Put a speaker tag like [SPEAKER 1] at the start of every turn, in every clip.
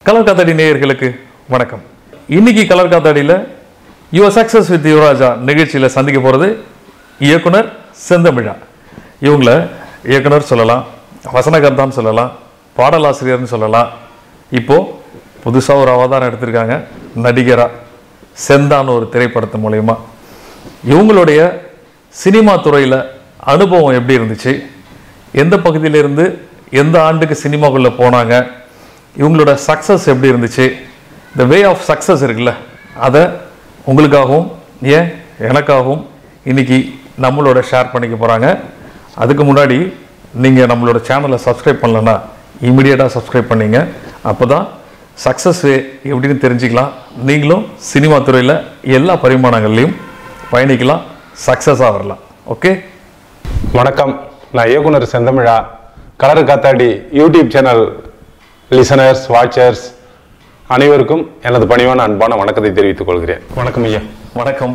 [SPEAKER 1] Colour காத்தாடி நேயர்களுக்கு வணக்கம் இன்னைக்கு கலர் காத்தாடியில் யுவர் சக்சஸ் வித் யுவராஜா நிகழ்ச்சியில் சந்திக்க போகிறது இயக்குனர் செந்தமிழா இவங்கள இயக்குனர் சொல்லலாம் வசனகர்த்தான்னு சொல்லலாம் பாடலாசிரியர்னு சொல்லலாம் இப்போ புதுசாக ஒரு அவதாரம் எடுத்திருக்காங்க நடிகரா செந்தான்னு ஒரு திரைப்படத்து மூலயமா இவங்களுடைய சினிமா துறையில் அனுபவம் எப்படி இருந்துச்சு எந்த பகுதியிலிருந்து எந்த ஆண்டுக்கு சினிமாக்குள்ளே போனாங்க இவங்களோட சக்ஸஸ் எப்படி இருந்துச்சு இந்த வே ஆஃப் சக்ஸஸ் இருக்குல்ல அதை உங்களுக்காகவும் ஏன் எனக்காகவும் இன்னைக்கு நம்மளோட ஷேர் பண்ணிக்க போகிறாங்க அதுக்கு முன்னாடி நீங்கள் நம்மளோட சேனலை சப்ஸ்கிரைப் பண்ணலன்னா இமிடியேட்டாக சப்ஸ்கிரைப் பண்ணீங்க அப்போ தான் சக்ஸஸ் வே எப்படின்னு தெரிஞ்சுக்கலாம் நீங்களும் சினிமா துறையில் எல்லா பரிமாணங்கள்லையும் பயணிக்கலாம் சக்ஸஸாக வரலாம் ஓகே
[SPEAKER 2] வணக்கம் நான் இயக்குனர் Senthamizha colour Kathadi YouTube channel listeners watchers அனைவருக்கும் எனது பணிவான அன்பான வணக்கத்தை தெரிவித்துக் கொள்கிறேன் வணக்கம் ஐயா
[SPEAKER 1] வணக்கம்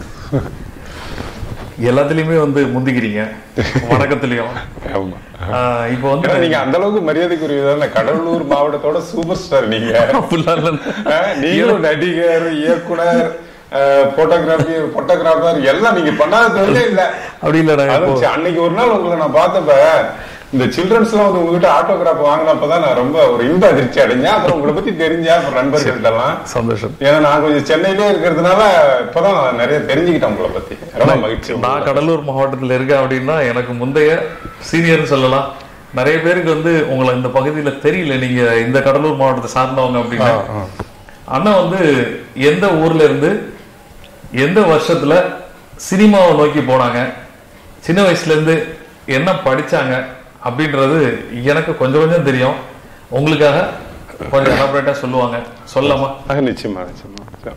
[SPEAKER 1] எல்லாத்துலயுமே வந்து முந்திக்கிறீங்க வணக்கத்துலயும்
[SPEAKER 2] ஆமா.
[SPEAKER 1] ஆஹ் இப்போ வந்து
[SPEAKER 2] ஏன்னா நீங்க அந்த அளவுக்கு மரியாதைக்குரியதான கடலூர் மாவட்டத்தோட சூப்பர் ஸ்டார் நீங்க
[SPEAKER 1] அப்படிலாம் இல்ல.
[SPEAKER 2] அஹ், நீங்களும் நடிகர் இயக்குனர் போட்டோகிராஃபி போட்டோகிராஃபர் எல்லாம் நீங்க பண்ணாத தொழிலே இல்ல
[SPEAKER 1] அப்படி இல்லடா இப்போ
[SPEAKER 2] அதுவும் சரி, அன்னைக்கு ஒரு நாள் உங்களை நான் பார்த்தப்ப இந்த சில்ட்ரன்ஸ் எல்லாம் வந்து உங்ககிட்ட ஆட்டோகிராஃப் வாங்கினப்பதான் நான் ரொம்ப ஒரு இன்ப அதிர்ச்சி அடைஞ்சேன் அப்புறம் உங்களை பத்தி தெரிஞ்சேன் அப்புறம் நண்பர்கள்ட்ட எல்லாம்
[SPEAKER 1] சந்தோஷம்
[SPEAKER 2] ஏன்னா நான் கொஞ்சம் சென்னையிலே இருக்கிறதுனால இப்பதான் நிறைய தெரிஞ்சுக்கிட்டேன் உங்களை பத்தி ரொம்ப மகிழ்ச்சி
[SPEAKER 1] நான் கடலூர் மாவட்டத்தில் இருக்கேன் அப்படின்னா எனக்கு முந்தைய சீனியர்னு சொல்லலாம் நிறைய பேருக்கு வந்து உங்களை இந்த பகுதியில தெரியல நீங்க இந்த கடலூர் மாவட்டத்தை சார்ந்தவங்க அப்படின்னா அண்ணா வந்து எந்த ஊர்ல இருந்து எந்த வருஷத்துல சினிமாவை நோக்கி போனாங்க சின்ன வயசுல இருந்து என்ன படிச்சாங்க அப்படின்றது எனக்கு கொஞ்சம் கொஞ்சம் தெரியும் உங்களுக்காக கொஞ்சம் எலாபரேட்டா சொல்லுவாங்க சொல்லாமா
[SPEAKER 2] ஆக, நிச்சயமா நிச்சயமா சரி.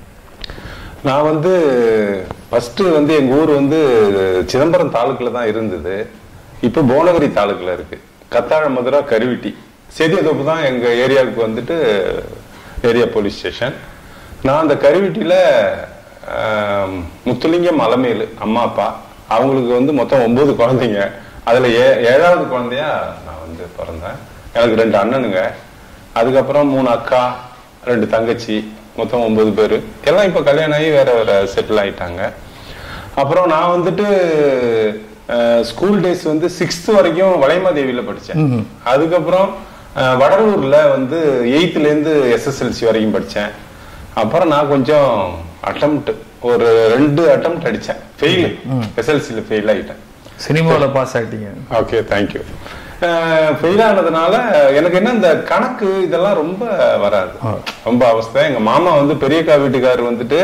[SPEAKER 2] நான் வந்து ஃபர்ஸ்ட் வந்து எங்க ஊர் வந்து சிதம்பரம் தாலுக்குல தான் இருந்தது இப்போ புவனகிரி தாலுக்குல இருக்கு கத்தாழ மதுரா கருவிட்டி சேதியதோப்பு தான் எங்க ஏரியாவுக்கு வந்துட்டு ஏரியா போலீஸ் ஸ்டேஷன் நான் அந்த கருவிட்டியில ஆம், முத்துலிங்கம் அலமேலு அம்மா அப்பா அவங்களுக்கு வந்து மொத்தம் ஒன்பது குழந்தைங்க அதுல ஏ ஏழாவது குழந்தையா நான் வந்து பிறந்தேன் எனக்கு ரெண்டு அண்ணனுங்க அதுக்கப்புறம் மூணு அக்கா ரெண்டு தங்கச்சி மொத்தம் ஒன்பது பேர் எல்லாம் இப்போ கல்யாணம் ஆகி வேற வேற செட்டில் ஆயிட்டாங்க அப்புறம் நான் வந்துட்டு ஸ்கூல் டேஸ் வந்து சிக்ஸ்த் வரைக்கும் வளைமாதேவியில படித்தேன் அதுக்கப்புறம் அஹ், வடலூர்ல வந்து எயித்துல இருந்து எஸ்எஸ்எல்சி வரைக்கும் படித்தேன் அப்புறம் நான் கொஞ்சம் அட்டம்ப்ட் ஒரு ரெண்டு அட்டம்ப்ட் அடித்தேன் ஃபெயில் எஸ்எல்சியில் ஃபெயில் ஆயிட்டேன்
[SPEAKER 1] சினிமாவில் பாஸ் ஆயிட்டீங்க
[SPEAKER 2] ஓகே தேங்க்யூ ஃபெயில் ஆனதுனால எனக்கு என்ன இந்த கணக்கு இதெல்லாம் ரொம்ப வராது ரொம்ப அவஸ்தை எங்க மாமா வந்து பெரியக்கா வீட்டுக்காரர் வந்துட்டு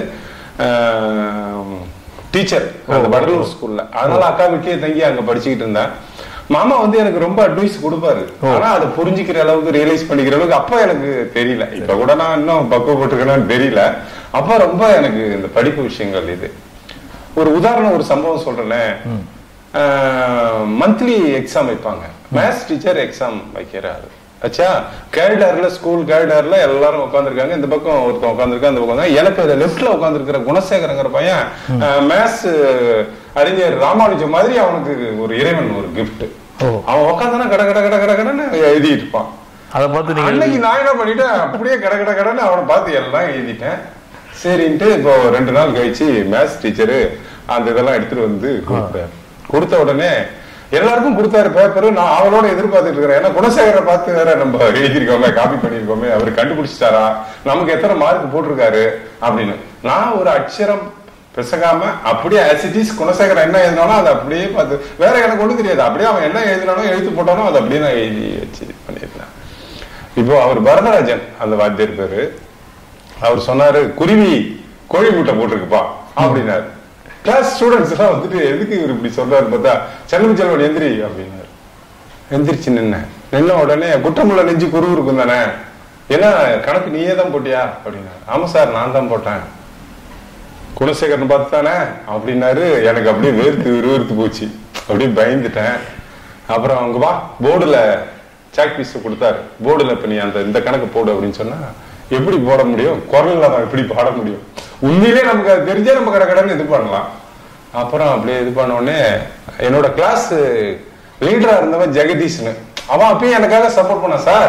[SPEAKER 2] டீச்சர் அந்த வடலூர் ஸ்கூல்ல அதனால அக்கா வீட்லயே தங்கி அங்க படிச்சுக்கிட்டு இருந்தேன் மாமா வந்து எனக்கு ரொம்ப அட்வைஸ் கொடுப்பாரு ஆனா அதை புரிஞ்சுக்கிற அளவுக்கு ரியலைஸ் பண்ணிக்கிற அளவுக்கு அப்ப எனக்கு தெரியல இப்ப கூட நான் இன்னும் பக்குவப்பட்டிருக்கேன்னு தெரியல அப்ப ரொம்ப எனக்கு இந்த படிப்பு விஷயங்கள் இது ஒரு உதாரணம் ஒரு சம்பவம் சொல்றேன் மந்த்லி எக்ஸாம் வைப்பாங்க மேத்ஸ் டீச்சர் எக்ஸாம் வைக்கிறாரு ஆச்சா கேரிடார்ல ஸ்கூல் கேரிடார்ல எல்லாரும் உட்காந்துருக்காங்க இந்த பக்கம் ஒருத்தன் உட்காந்துருக்கா அந்த பக்கம் தான். எனக்கு லெப்ட்ல உட்காந்துருக்கிற குணசேகரங்கிற பையன் மேத்ஸ் அறிஞர் ராமானுஜம் மாதிரி அவனுக்கு ஒரு இறைவன் ஒரு gift
[SPEAKER 1] ஓ.
[SPEAKER 2] அவன் உட்காந்தானா கட கட கட கட கடன்னு எழுதிட்டு இருப்பான்
[SPEAKER 1] அதை பார்த்து நீங்க
[SPEAKER 2] அன்னைக்கு நான் என்ன பண்ணிட்டேன் அப்படியே கட கட கடன்னு அவனை பார்த்து எல்லாம் எழுதிட்டேன் சரின்ட்டு இப்போ ரெண்டு நாள் கழிச்சு மேத்ஸ் டீச்சரு அந்த இதெல்லாம் எடுத்துட்டு வந்து கொடுத்தாரு கொடுத்த உடனே எல்லாருக்கும் கொடுத்தாரு பேப்பர் நான் அவளோட எதிர்பார்த்துட்டு இருக்கிறேன் ஏன்னா குணசேகரை பார்த்து வேற நம்ம எழுதியிருக்கோமே காப்பி பண்ணியிருக்கோமே அவர் கண்டுபிடிச்சிட்டாரா நமக்கு எத்தனை மார்க் போட்டிருக்காரு அப்படின்னு நான் ஒரு அக்ஷரம் பிசகாம அப்படியே ஆசிட்டிஸ் குணசேகரன் என்ன எழுதினாலும் அதை அப்படியே பார்த்து வேற எனக்கு ஒண்ணும் தெரியாது அப்படியே அவன் என்ன எழுதினாலும் எழுத்து போட்டாலும் அதை அப்படியே நான் எழுதி வச்சு பண்ணியிருந்தேன் இப்போ அவர் வரதராஜன் அந்த வாத்தியார் பேரு அவர் சொன்னாரு குருவி கோழி முட்டை போட்டிருக்குப்பா அப்படின்னாரு கிளாஸ் ஸ்டூடெண்ட்ஸ் எல்லாம் வந்துட்டு எதுக்கு இவர் இப்படி சொல்றாரு பார்த்தா செல்வம் செல்வன் எந்திரி அப்படின்னாரு எந்திரிச்சு நின்ன நின்ன உடனே குற்றமுள்ள நெஞ்சு குரு இருக்கும் தானே ஏன்னா கணக்கு நீயே தான் போட்டியா அப்படின்னாரு ஆமா சார் நான் தான் போட்டேன் குணசேகரன் பார்த்து தானே அப்படின்னாரு எனக்கு அப்படியே வேர்த்து விறுவிறுத்து போச்சு அப்படியே பயந்துட்டேன் அப்புறம் அவங்க வா போர்டுல சாக் பீஸ் கொடுத்தாரு போர்டுல இப்ப நீ அந்த இந்த கணக்கு போடு அப்படின்னு சொன்னா எப்படி போட முடியும் குரல்ல தான் எப்படி பாட முடியும் உண்மையிலே நமக்கு அது தெரிஞ்சே நம்ம கடை கடன் இது பண்ணலாம் அப்புறம் அப்படியே இது பண்ண உடனே என்னோட கிளாஸ் லீடரா இருந்தவன் ஜெகதீஷ்னு அவன் அப்பயும் எனக்காக சப்போர்ட் பண்ணான் சார்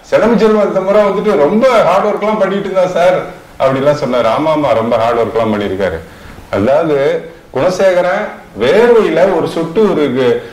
[SPEAKER 2] செலவு செல்வம் இந்த முறை வந்துட்டு ரொம்ப ஹார்ட் ஒர்க் எல்லாம் பண்ணிட்டு இருந்தா சார் அப்படிலாம் சொன்னாரு ஆமா ஆமா ரொம்ப ஹார்ட் ஒர்க் எல்லாம் பண்ணிருக்காரு அதாவது குணசேகரன் வேர்வையில ஒரு சொட்டு ஒரு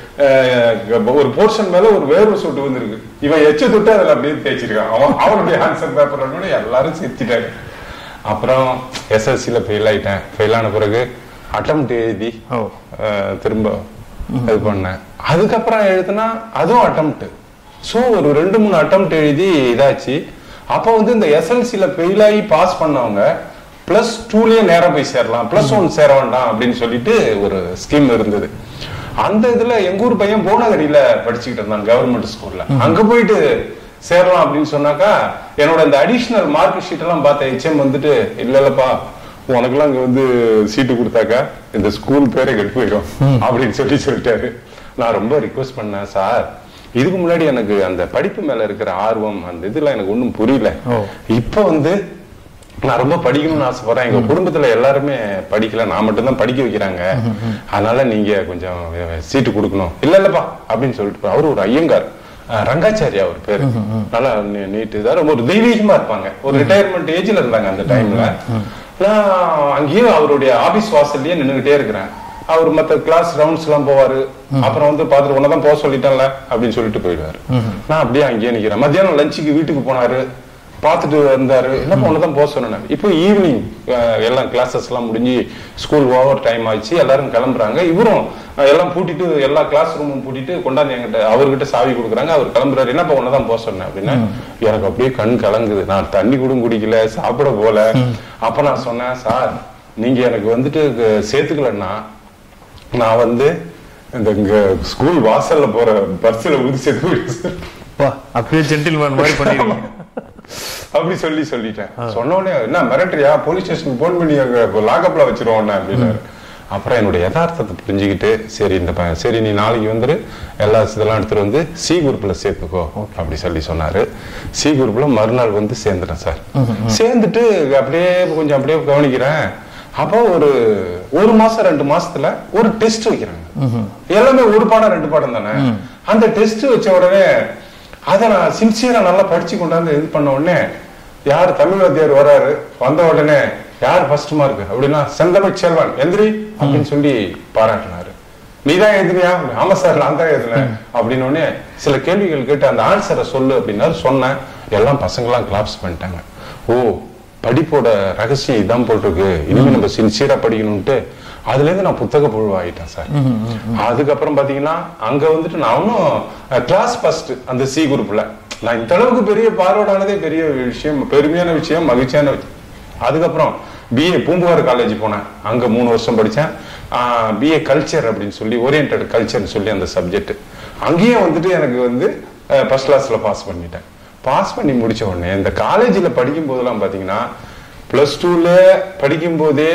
[SPEAKER 2] அஹ், ஒரு போர்ஷன் மேல ஒரு வேர்வை சொட்டு வந்திருக்கு இவன் எச்ச தொட்டு அதுல அப்படியே தேய்ச்சிருக்கான் அவன் அவனுடைய ஆன்சர் பேப்பர் எல்லாரும் சிரிச்சிட்டாங்க அப்புறம் எஸ்எஸ்சில ஃபெயில் ஆயிட்டேன் ஃபெயில் ஆன பிறகு அட்டம் எழுதி
[SPEAKER 1] ஓ
[SPEAKER 2] அஹ், திரும்ப இது பண்ணேன் அதுக்கப்புறம் எழுதுனா அதுவும் அட்டம்ப்ட் ஸோ ஒரு ரெண்டு மூணு அட்டம்ப்ட் எழுதி இதாச்சு அப்போ வந்து இந்த எஸ்எல்சியில் ஃபெயில் ஆகி பாஸ் பண்ணவங்க பிளஸ் டூலயே நேரம் போய் சேரலாம் பிளஸ் ஒன் சேர வேண்டாம் அப்படின்னு சொல்லிட்டு ஒரு ஸ்கீம் இருந்தது அந்த இதுல எங்க ஊர் பையன் போனகரியில படிச்சுக்கிட்டு இருந்தான் கவர்மெண்ட் ஸ்கூல்ல அங்க போயிட்டு சேரலாம் அப்படின்னு சொன்னாக்கா என்னோட இந்த அடிஷனல் மார்க் ஷீட் எல்லாம் பார்த்த ஹெச்எம் வந்துட்டு இல்ல இல்லப்பா உனக்கெல்லாம் இங்க வந்து சீட்டு கொடுத்தாக்கா இந்த ஸ்கூல் பேரே கெட்டு போயிடும் அப்படின்னு சொல்லி சொல்லிட்டாரு நான் ரொம்ப ரிக்வெஸ்ட் பண்ணேன் சார் இதுக்கு முன்னாடி எனக்கு அந்த படிப்பு மேல இருக்கிற ஆர்வம் அந்த இதெல்லாம் எனக்கு ஒண்ணும் புரியல
[SPEAKER 1] ஓ.
[SPEAKER 2] இப்ப வந்து நான் ரொம்ப படிக்கணும்னு ஆசைப்படுறேன் எங்க குடும்பத்துல எல்லாருமே படிக்கல நான் மட்டும் தான் படிக்க வைக்கிறாங்க அதனால நீங்க கொஞ்சம் சீட்டு கொடுக்கணும் இல்ல இல்லப்பா அப்படின்னு சொல்லிட்டு அவரு ஒரு ஐயங்கார் அஹ், ரங்காச்சாரியா அவர் பேரு நல்லா நீட்டு தான் ரொம்ப ஒரு தெய்வீகமா இருப்பாங்க ஒரு ரிட்டையர்மெண்ட் ஏஜ்ல இருந்தாங்க அந்த டைம்ல நான் அங்கேயும் அவருடைய ஆபீஸ் வாசல்லயே நின்னுகிட்டே இருக்கிறேன் அவர் மத்த கிளாஸ் ரவுண்ட்ஸ் எல்லாம் போவாரு அப்புறம் வந்து பாத்துட்டு உன்னதான் போக சொல்லிட்டேன்ல அப்படின்னு சொல்லிட்டு போயிடுவாரு நான் அப்படியே அங்கேயே நிக்கிறேன் மத்தியானம் லஞ்சுக்கு வீட்டுக்கு போனாரு பார்த்துட்டு வந்தாரு என்ன ஒண்ணுதான் போக சொன்னேன் இப்போ ஈவினிங் எல்லாம் கிளாஸஸ் எல்லாம் முடிஞ்சு ஸ்கூல் ஓவர் டைம் ஆச்சு எல்லாரும் கிளம்புறாங்க இவரும் அஹ், எல்லாம் பூட்டிட்டு எல்லா கிளாஸ் ரூமும் பூட்டிட்டு கொண்டாந்து என்கிட்ட அவர்கிட்ட சாவி கொடுக்குறாங்க அவர் கிளம்புறாரு என்னப்பா ஒண்ணுதான் போக சொன்னேன் அப்படின்னா எனக்கு அப்படியே கண் கலங்குது நான் தண்ணி கூட குடிக்கல சாப்பிட போல அப்ப நான் சொன்னேன் சார் நீங்க எனக்கு வந்துட்டு க- சேர்த்துக்கலன்னா நான் வந்து இந்த இங்க ஸ்கூல் வாசல்ல போற பஸ்ல ஊதி சேர்த்து போயிடுவேன் சார்.
[SPEAKER 1] வா அப்பயே ஜென்டில்மேன் மாதிரி பண்ணிருக்கீங்க
[SPEAKER 2] அப்படி சொல்லி சொல்லிட்டேன் சொன்ன உடனே என்ன மிரட்டுறியா போலீஸ் ஸ்டேஷனுக்கு போன் பண்ணி அங்க லாக்அப்ல வச்சிருவோம் உன்னை அப்படின்னாரு அப்புறம் என்னுடைய யதார்த்தத்தை புரிஞ்சுக்கிட்டு சரி இந்த ப- சரி நீ நாளைக்கு வந்துரு எல்லா இதெல்லாம் எடுத்துட்டு வந்து சி குரூப்ல சேர்த்துக்கோ அப்படி சொல்லி சொன்னாரு சி குரூப்ல மறுநாள் வந்து சேர்ந்துட்டேன் சார் சேர்ந்துட்டு அப்படியே கொஞ்சம் அப்படியே கவனிக்கிறேன் அப்போ ஒரு ஒரு மாசம் ரெண்டு மாசத்துல ஒரு டெஸ்ட் வைக்கிறாங்க எல்லாமே ஒரு பாடம் ரெண்டு பாடம் தானே அந்த டெஸ்ட் வச்ச உடனே அதை நான் சின்சியரா நல்லா படிச்சு கொண்டாந்து இது பண்ண உடனே யார் தமிழ் வாத்தியார் வராரு வந்த உடனே யார் ஃபர்ஸ்ட் மார்க் அப்படின்னா செந்தமிழ் செல்வன் எந்திரி அப்படின்னு சொல்லி பாராட்டினாரு நீதான் எழுதுனியா ஆமா சார் நான் தான் எழுதுனேன் அப்படின்னு உடனே சில கேள்விகள் கேட்டு அந்த ஆன்சரை சொல்லு அப்படின்னாரு சொன்னேன் எல்லாம் பசங்களாம் கிளாப்ஸ் பண்ணிட்டாங்க ஓ படிப்போட ரகசியம் இதான் போட்டிருக்கு இனிமே நம்ம சின்சியரா படிக்கணும்ட்டு அதுல இருந்து நான் புத்தக புழுவாயிட்டேன் சார் அதுக்கப்புறம் பாத்தீங்கன்னா அங்க வந்துட்டு நானும் கிளாஸ் ஃபர்ஸ்ட் அந்த சி குரூப்ல நான் இந்த அளவுக்கு பெரிய பார்வையானதே பெரிய விஷயம் பெருமையான விஷயம் மகிழ்ச்சியான விஷயம் அதுக்கப்புறம் பிஏ பூம்புகார் காலேஜ் போனேன் அங்க மூணு வருஷம் படிச்சேன் பிஏ கல்ச்சர் அப்படின்னு சொல்லி ஓரியன்டட் கல்ச்சர்னு சொல்லி அந்த சப்ஜெக்ட் அங்கேயும் வந்துட்டு எனக்கு வந்து ஃபர்ஸ்ட் கிளாஸ்ல பாஸ் பண்ணிட்டேன் பாஸ் பண்ணி முடிச்ச உடனே இந்த காலேஜில் படிக்கும் போதெல்லாம் பாத்தீங்கன்னா பிளஸ் டூல படிக்கும் போதே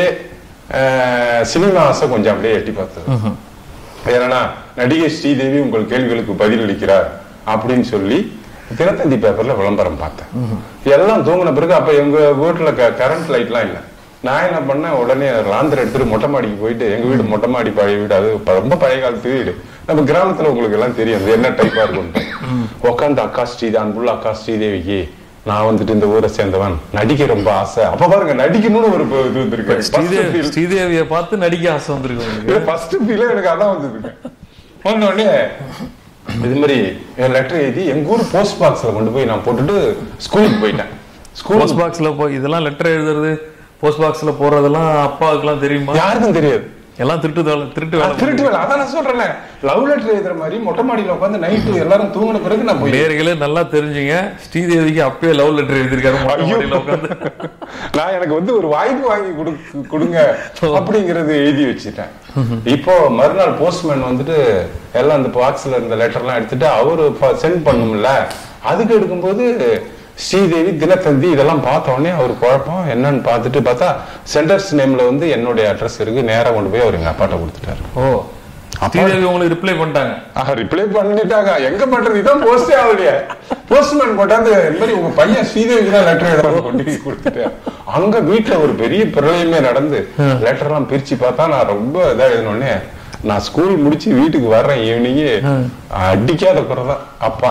[SPEAKER 2] சினிமா ஆசை கொஞ்சம் அப்படியே எட்டி பார்த்தது ஏன்னா நடிகை ஸ்ரீதேவி உங்கள் கேள்விகளுக்கு பதில் அளிக்கிறார் அப்படின்னு சொல்லி தினத்தந்தி பேப்பர்ல விளம்பரம் பார்த்தேன் எல்லாம் தூங்கின பிறகு அப்ப எங்க வீட்டுல கரண்ட் லைட்லாம் இல்ல நான் என்ன பண்ணேன் உடனே லாந்தர் எடுத்துட்டு மொட்டை மாடிக்கு போயிட்டு எங்க வீடு மொட்டை மாடி பழைய வீடு அது ப- ரொம்ப பழைய காலத்து வீடு நம்ம கிராமத்துல உங்களுக்கு எல்லாம் தெரியும் அது என்ன டைப்பா இருக்கும் உட்காந்து அக்கா ஸ்ரீதேவி அன்புள்ள அக்கா ஸ்ரீதேவிக்கு நான் வந்துட்டு இந்த ஊரை சேர்ந்தவன் நடிக்க ரொம்ப ஆசை அப்ப பாருங்க நடிக்கணும்னு ஒரு இது வந்திருக்கு First
[SPEAKER 1] ஸ்ரீதேவி
[SPEAKER 2] feel.
[SPEAKER 1] ஸ்ரீதேவியை பார்த்து நடிக்க ஆசை வந்திருக்கு உங்களுக்கு
[SPEAKER 2] ஃபர்ஸ்ட் ஃபீலே எனக்கு அதான் வந்ததுங்க வந்த உடனே இது மாதிரி என் லெட்டர் எழுதி எங்க ஊர் போஸ்ட் பாக்ஸ்ல கொண்டு போய் நான் போட்டுட்டு ஸ்கூலுக்கு போயிட்டேன் ஸ்கூல்
[SPEAKER 1] போஸ்ட் பாக்ஸ்ல போய் இதெல்லாம் லெட்டர் எழுதுறது போஸ்ட் பாக்ஸ்ல போறதெல்லாம் அப்பாவுக்குலாம் தெரியுமா
[SPEAKER 2] யாருக்கும் தெரியாது
[SPEAKER 1] எல்லாம் திருட்டு வேலை திருட்டு வேலை
[SPEAKER 2] திருட்டு வேலை அதான் நான் சொல்றேன் லவ் லெட்டர் எழுதுற மாதிரி மொட்டை மாடியில உட்காந்து நைட்டு எல்லாரும் தூங்கின பிறகு நான் போய்
[SPEAKER 1] நேர்களே நல்லா தெரிஞ்சுங்க ஸ்ரீதேவிக்கு அப்பயே லவ் லெட்டர் எழுதியிருக்காரு மொட்டை
[SPEAKER 2] ஐயோ.
[SPEAKER 1] மாடியில உட்காந்து
[SPEAKER 2] நான் எனக்கு வந்து ஒரு வாய்ப்பு வாங்கி கொடு- கொடுங்க அப்படிங்கறது எழுதி வச்சுட்டேன் இப்போ மறுநாள் போஸ்ட்மேன் வந்துட்டு எல்லாம் அந்த பாக்ஸ்ல இருந்த லெட்டர்லாம் எடுத்துட்டு அவரு சென்ட் பண்ணும்ல அதுக்கு எடுக்கும்போது ஸ்ரீதேவி தினத்தந்தி இதெல்லாம் பார்த்த உடனே அவர் குழப்பம் என்னன்னு பார்த்துட்டு பார்த்தா சென்டர்ஸ் நேம்ல வந்து என்னுடைய அட்ரஸ் இருக்கு நேரா கொண்டு போய் அவர் எங்க அப்பாட்ட கொடுத்துட்டாரு
[SPEAKER 1] ஓ ஸ்ரீதேவி உங்களுக்கு ரிப்ளை பண்ணிட்டாங்க
[SPEAKER 2] ஆஹ் ரிப்ளை பண்ணிட்டாங்க எங்க பண்றது இதான் போஸ்டே ஆகலையே போஸ்ட்மேன் கொண்டாந்து இந்த மாதிரி உங்க பையன் ஸ்ரீதேவிக்கு தான் லெட்டர் எழுத கொண்டு போய் கொடுத்துட்டு அங்க வீட்டுல ஒரு பெரிய பிரளயமே நடந்து லெட்டர் எல்லாம் பிரிச்சு பார்த்தா நான் ரொம்ப இதா எழுதினோடனே நான் ஸ்கூல் முடிச்சு வீட்டுக்கு வர்றேன் ஈவினிங் அடிக்காத குறைதான் அப்பா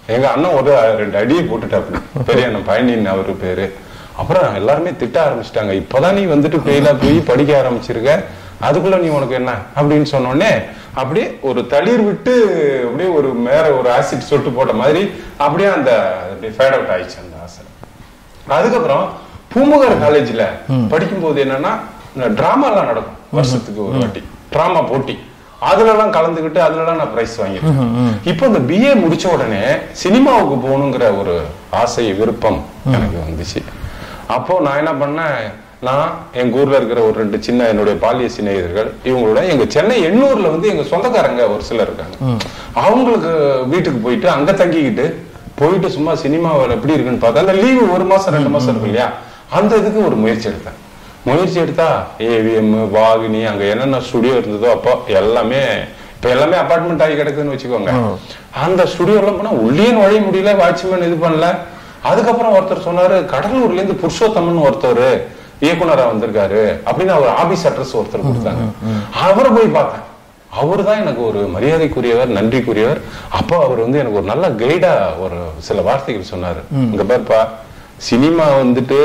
[SPEAKER 2] எங்க அண்ணன் ஒரு ரெண்டு அடியை போட்டுட்டாப்படி பெரிய அண்ணன் பழனின்னு அவரு பேரு அப்புறம் எல்லாருமே திட்ட ஆரம்பிச்சிட்டாங்க இப்பதான் நீ வந்துட்டு ஃபெயிலா போய் படிக்க ஆரம்பிச்சிருக்க அதுக்குள்ள நீ உனக்கு என்ன அப்படின்னு சொன்னோடனே அப்படியே ஒரு தளிர் விட்டு அப்படியே ஒரு மேல ஒரு ஆசிட் சொட்டு போட்ட மாதிரி அப்படியே அந்த அப்படியே ஃபேட் அவுட் ஆயிடுச்சு அந்த ஆசை அதுக்கப்புறம் பூம்புகார் காலேஜ்ல படிக்கும்போது என்னன்னா டிராமா எல்லாம் நடக்கும் வருஷத்துக்கு ஒரு வாட்டி டிராமா போட்டி அதுல எல்லாம் கலந்துக்கிட்டு அதுல எல்லாம் நான் பிரைஸ் வாங்கியிருக்கேன் இப்போ இந்த பிஏ முடிச்ச உடனே சினிமாவுக்கு போகணுங்கிற ஒரு ஆசை விருப்பம் எனக்கு வந்துச்சு அப்போ நான் என்ன பண்ணேன் நான் எங்க ஊர்ல இருக்கிற ஒரு ரெண்டு சின்ன என்னுடைய பாலிய சிநேகிதர்கள் இவங்களோட எங்க சென்னை எண்ணூர்ல வந்து எங்க சொந்தக்காரங்க ஒரு சிலர் இருக்காங்க அவங்களுக்கு வீட்டுக்கு போயிட்டு அங்க தங்கிக்கிட்டு போயிட்டு சும்மா சினிமாவில் எப்படி இருக்குன்னு பார்த்தா அந்த லீவு ஒரு மாசம் ரெண்டு மாசம் இருக்கும் இல்லையா அந்த இதுக்கு ஒரு முயற்சி எடுத்தேன் முயற்சி எடுத்தா ஏவிஎம் வாகினி அங்க என்னென்ன ஸ்டுடியோ இருந்ததோ அப்போ எல்லாமே இப்ப எல்லாமே அபார்ட்மெண்ட் ஆகி கிடக்குதுன்னு வச்சுக்கோங்க அந்த ஸ்டுடியோ எல்லாம் போனா உள்ளே நுழைய முடியல வாட்ச்மேன் இது பண்ணல அதுக்கப்புறம் ஒருத்தர் சொன்னாரு கடலூர்ல இருந்து புருஷோத்தமன் ஒருத்தர் இயக்குனரா வந்திருக்காரு அப்படின்னு அவர் ஆபீஸ் அட்ரஸ் ஒருத்தர் கொடுத்தாங்க அவரை போய் பார்த்தேன் அவர் தான் எனக்கு ஒரு மரியாதைக்குரியவர் நன்றிக்குரியவர் அப்போ அவர் வந்து எனக்கு ஒரு நல்ல கைடா ஒரு சில வார்த்தைகள் சொன்னாரு இங்க பாருப்பா சினிமா வந்துட்டு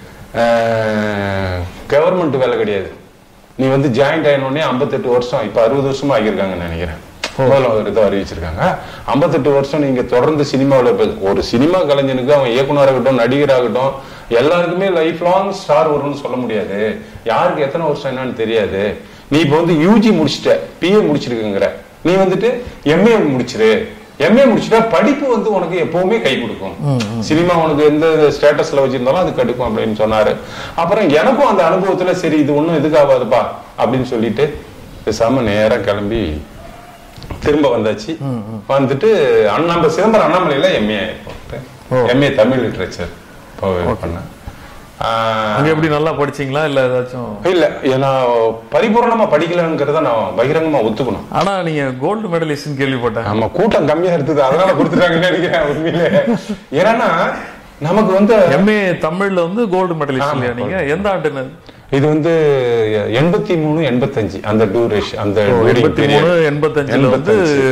[SPEAKER 2] கவர்மெண்ட் வேலை கிடையாது நீ வந்து ஜாயிண்ட் ஆயினோடனே ஐம்பத்தெட்டு வருஷம் இப்ப அறுபது வருஷமா ஆகியிருக்காங்கன்னு நினைக்கிறேன் முதல்ல ஒரு இதை அறிவிச்சிருக்காங்க ஐம்பத்தெட்டு வருஷம் நீங்க தொடர்ந்து சினிமாவில் இப்ப ஒரு சினிமா கலைஞனுக்கு அவன் இயக்குனராகட்டும் நடிகராகட்டும் எல்லாருக்குமே லைஃப் லாங் ஸ்டார் வரும்னு சொல்ல முடியாது யாருக்கு எத்தனை வருஷம் என்னன்னு தெரியாது நீ இப்ப வந்து யூஜி முடிச்சிட்ட பிஏ முடிச்சிருக்குங்கிற நீ வந்துட்டு எம்ஏ முடிச்சிரு எம்ஏ முடிச்சிட்டா படிப்பு வந்து உனக்கு எப்பவுமே கை கொடுக்கும் சினிமா உனக்கு எந்த ஸ்டேட்டஸ்ல வச்சிருந்தாலும் அது கெடுக்கும் அப்படின்னு சொன்னாரு அப்புறம் எனக்கும் அந்த அனுபவத்துல சரி இது ஒண்ணும் இதுக்காகாதுப்பா அப்படின்னு சொல்லிட்டு பேசாம நேரா கிளம்பி திரும்ப வந்தாச்சு வந்துட்டு அண்ணா நம்ம சிதம்பரம் அண்ணாமலையில எம்ஏ எம்ஏ தமிழ் லிட்ரேச்சர் பண்ணேன் ஆஹ்,
[SPEAKER 1] அங்க எப்படி நல்லா படிச்சீங்களா இல்ல ஏதாச்சும்
[SPEAKER 2] இல்ல ஏன்னா பரிபூர்ணமா படிக்கலங்கிறத நான் பகிரங்கமா ஒத்துக்கணும்
[SPEAKER 1] ஆனா நீங்க கோல்டு மெடலிஸ்ட் கேள்விப்பட்டேன்
[SPEAKER 2] ஆமா கூட்டம் கம்மியா இருந்தது அதனால கொடுத்துட்டாங்கன்னு நினைக்கிறேன் உண்மையிலே ஏன்னா நமக்கு வந்து
[SPEAKER 1] எம்ஏ தமிழ்ல வந்து கோல்டு மெடலிஸ்ட் இல்லையா நீங்க எந்த ஆண்டுன்னு
[SPEAKER 2] இது வந்து எண்பத்தி மூணு எண்பத்தஞ்சு அந்த டூரேஷன் அந்த during
[SPEAKER 1] எண்பத்தி
[SPEAKER 2] period.
[SPEAKER 1] மூணு எண்பத்தஞ்சுல வந்து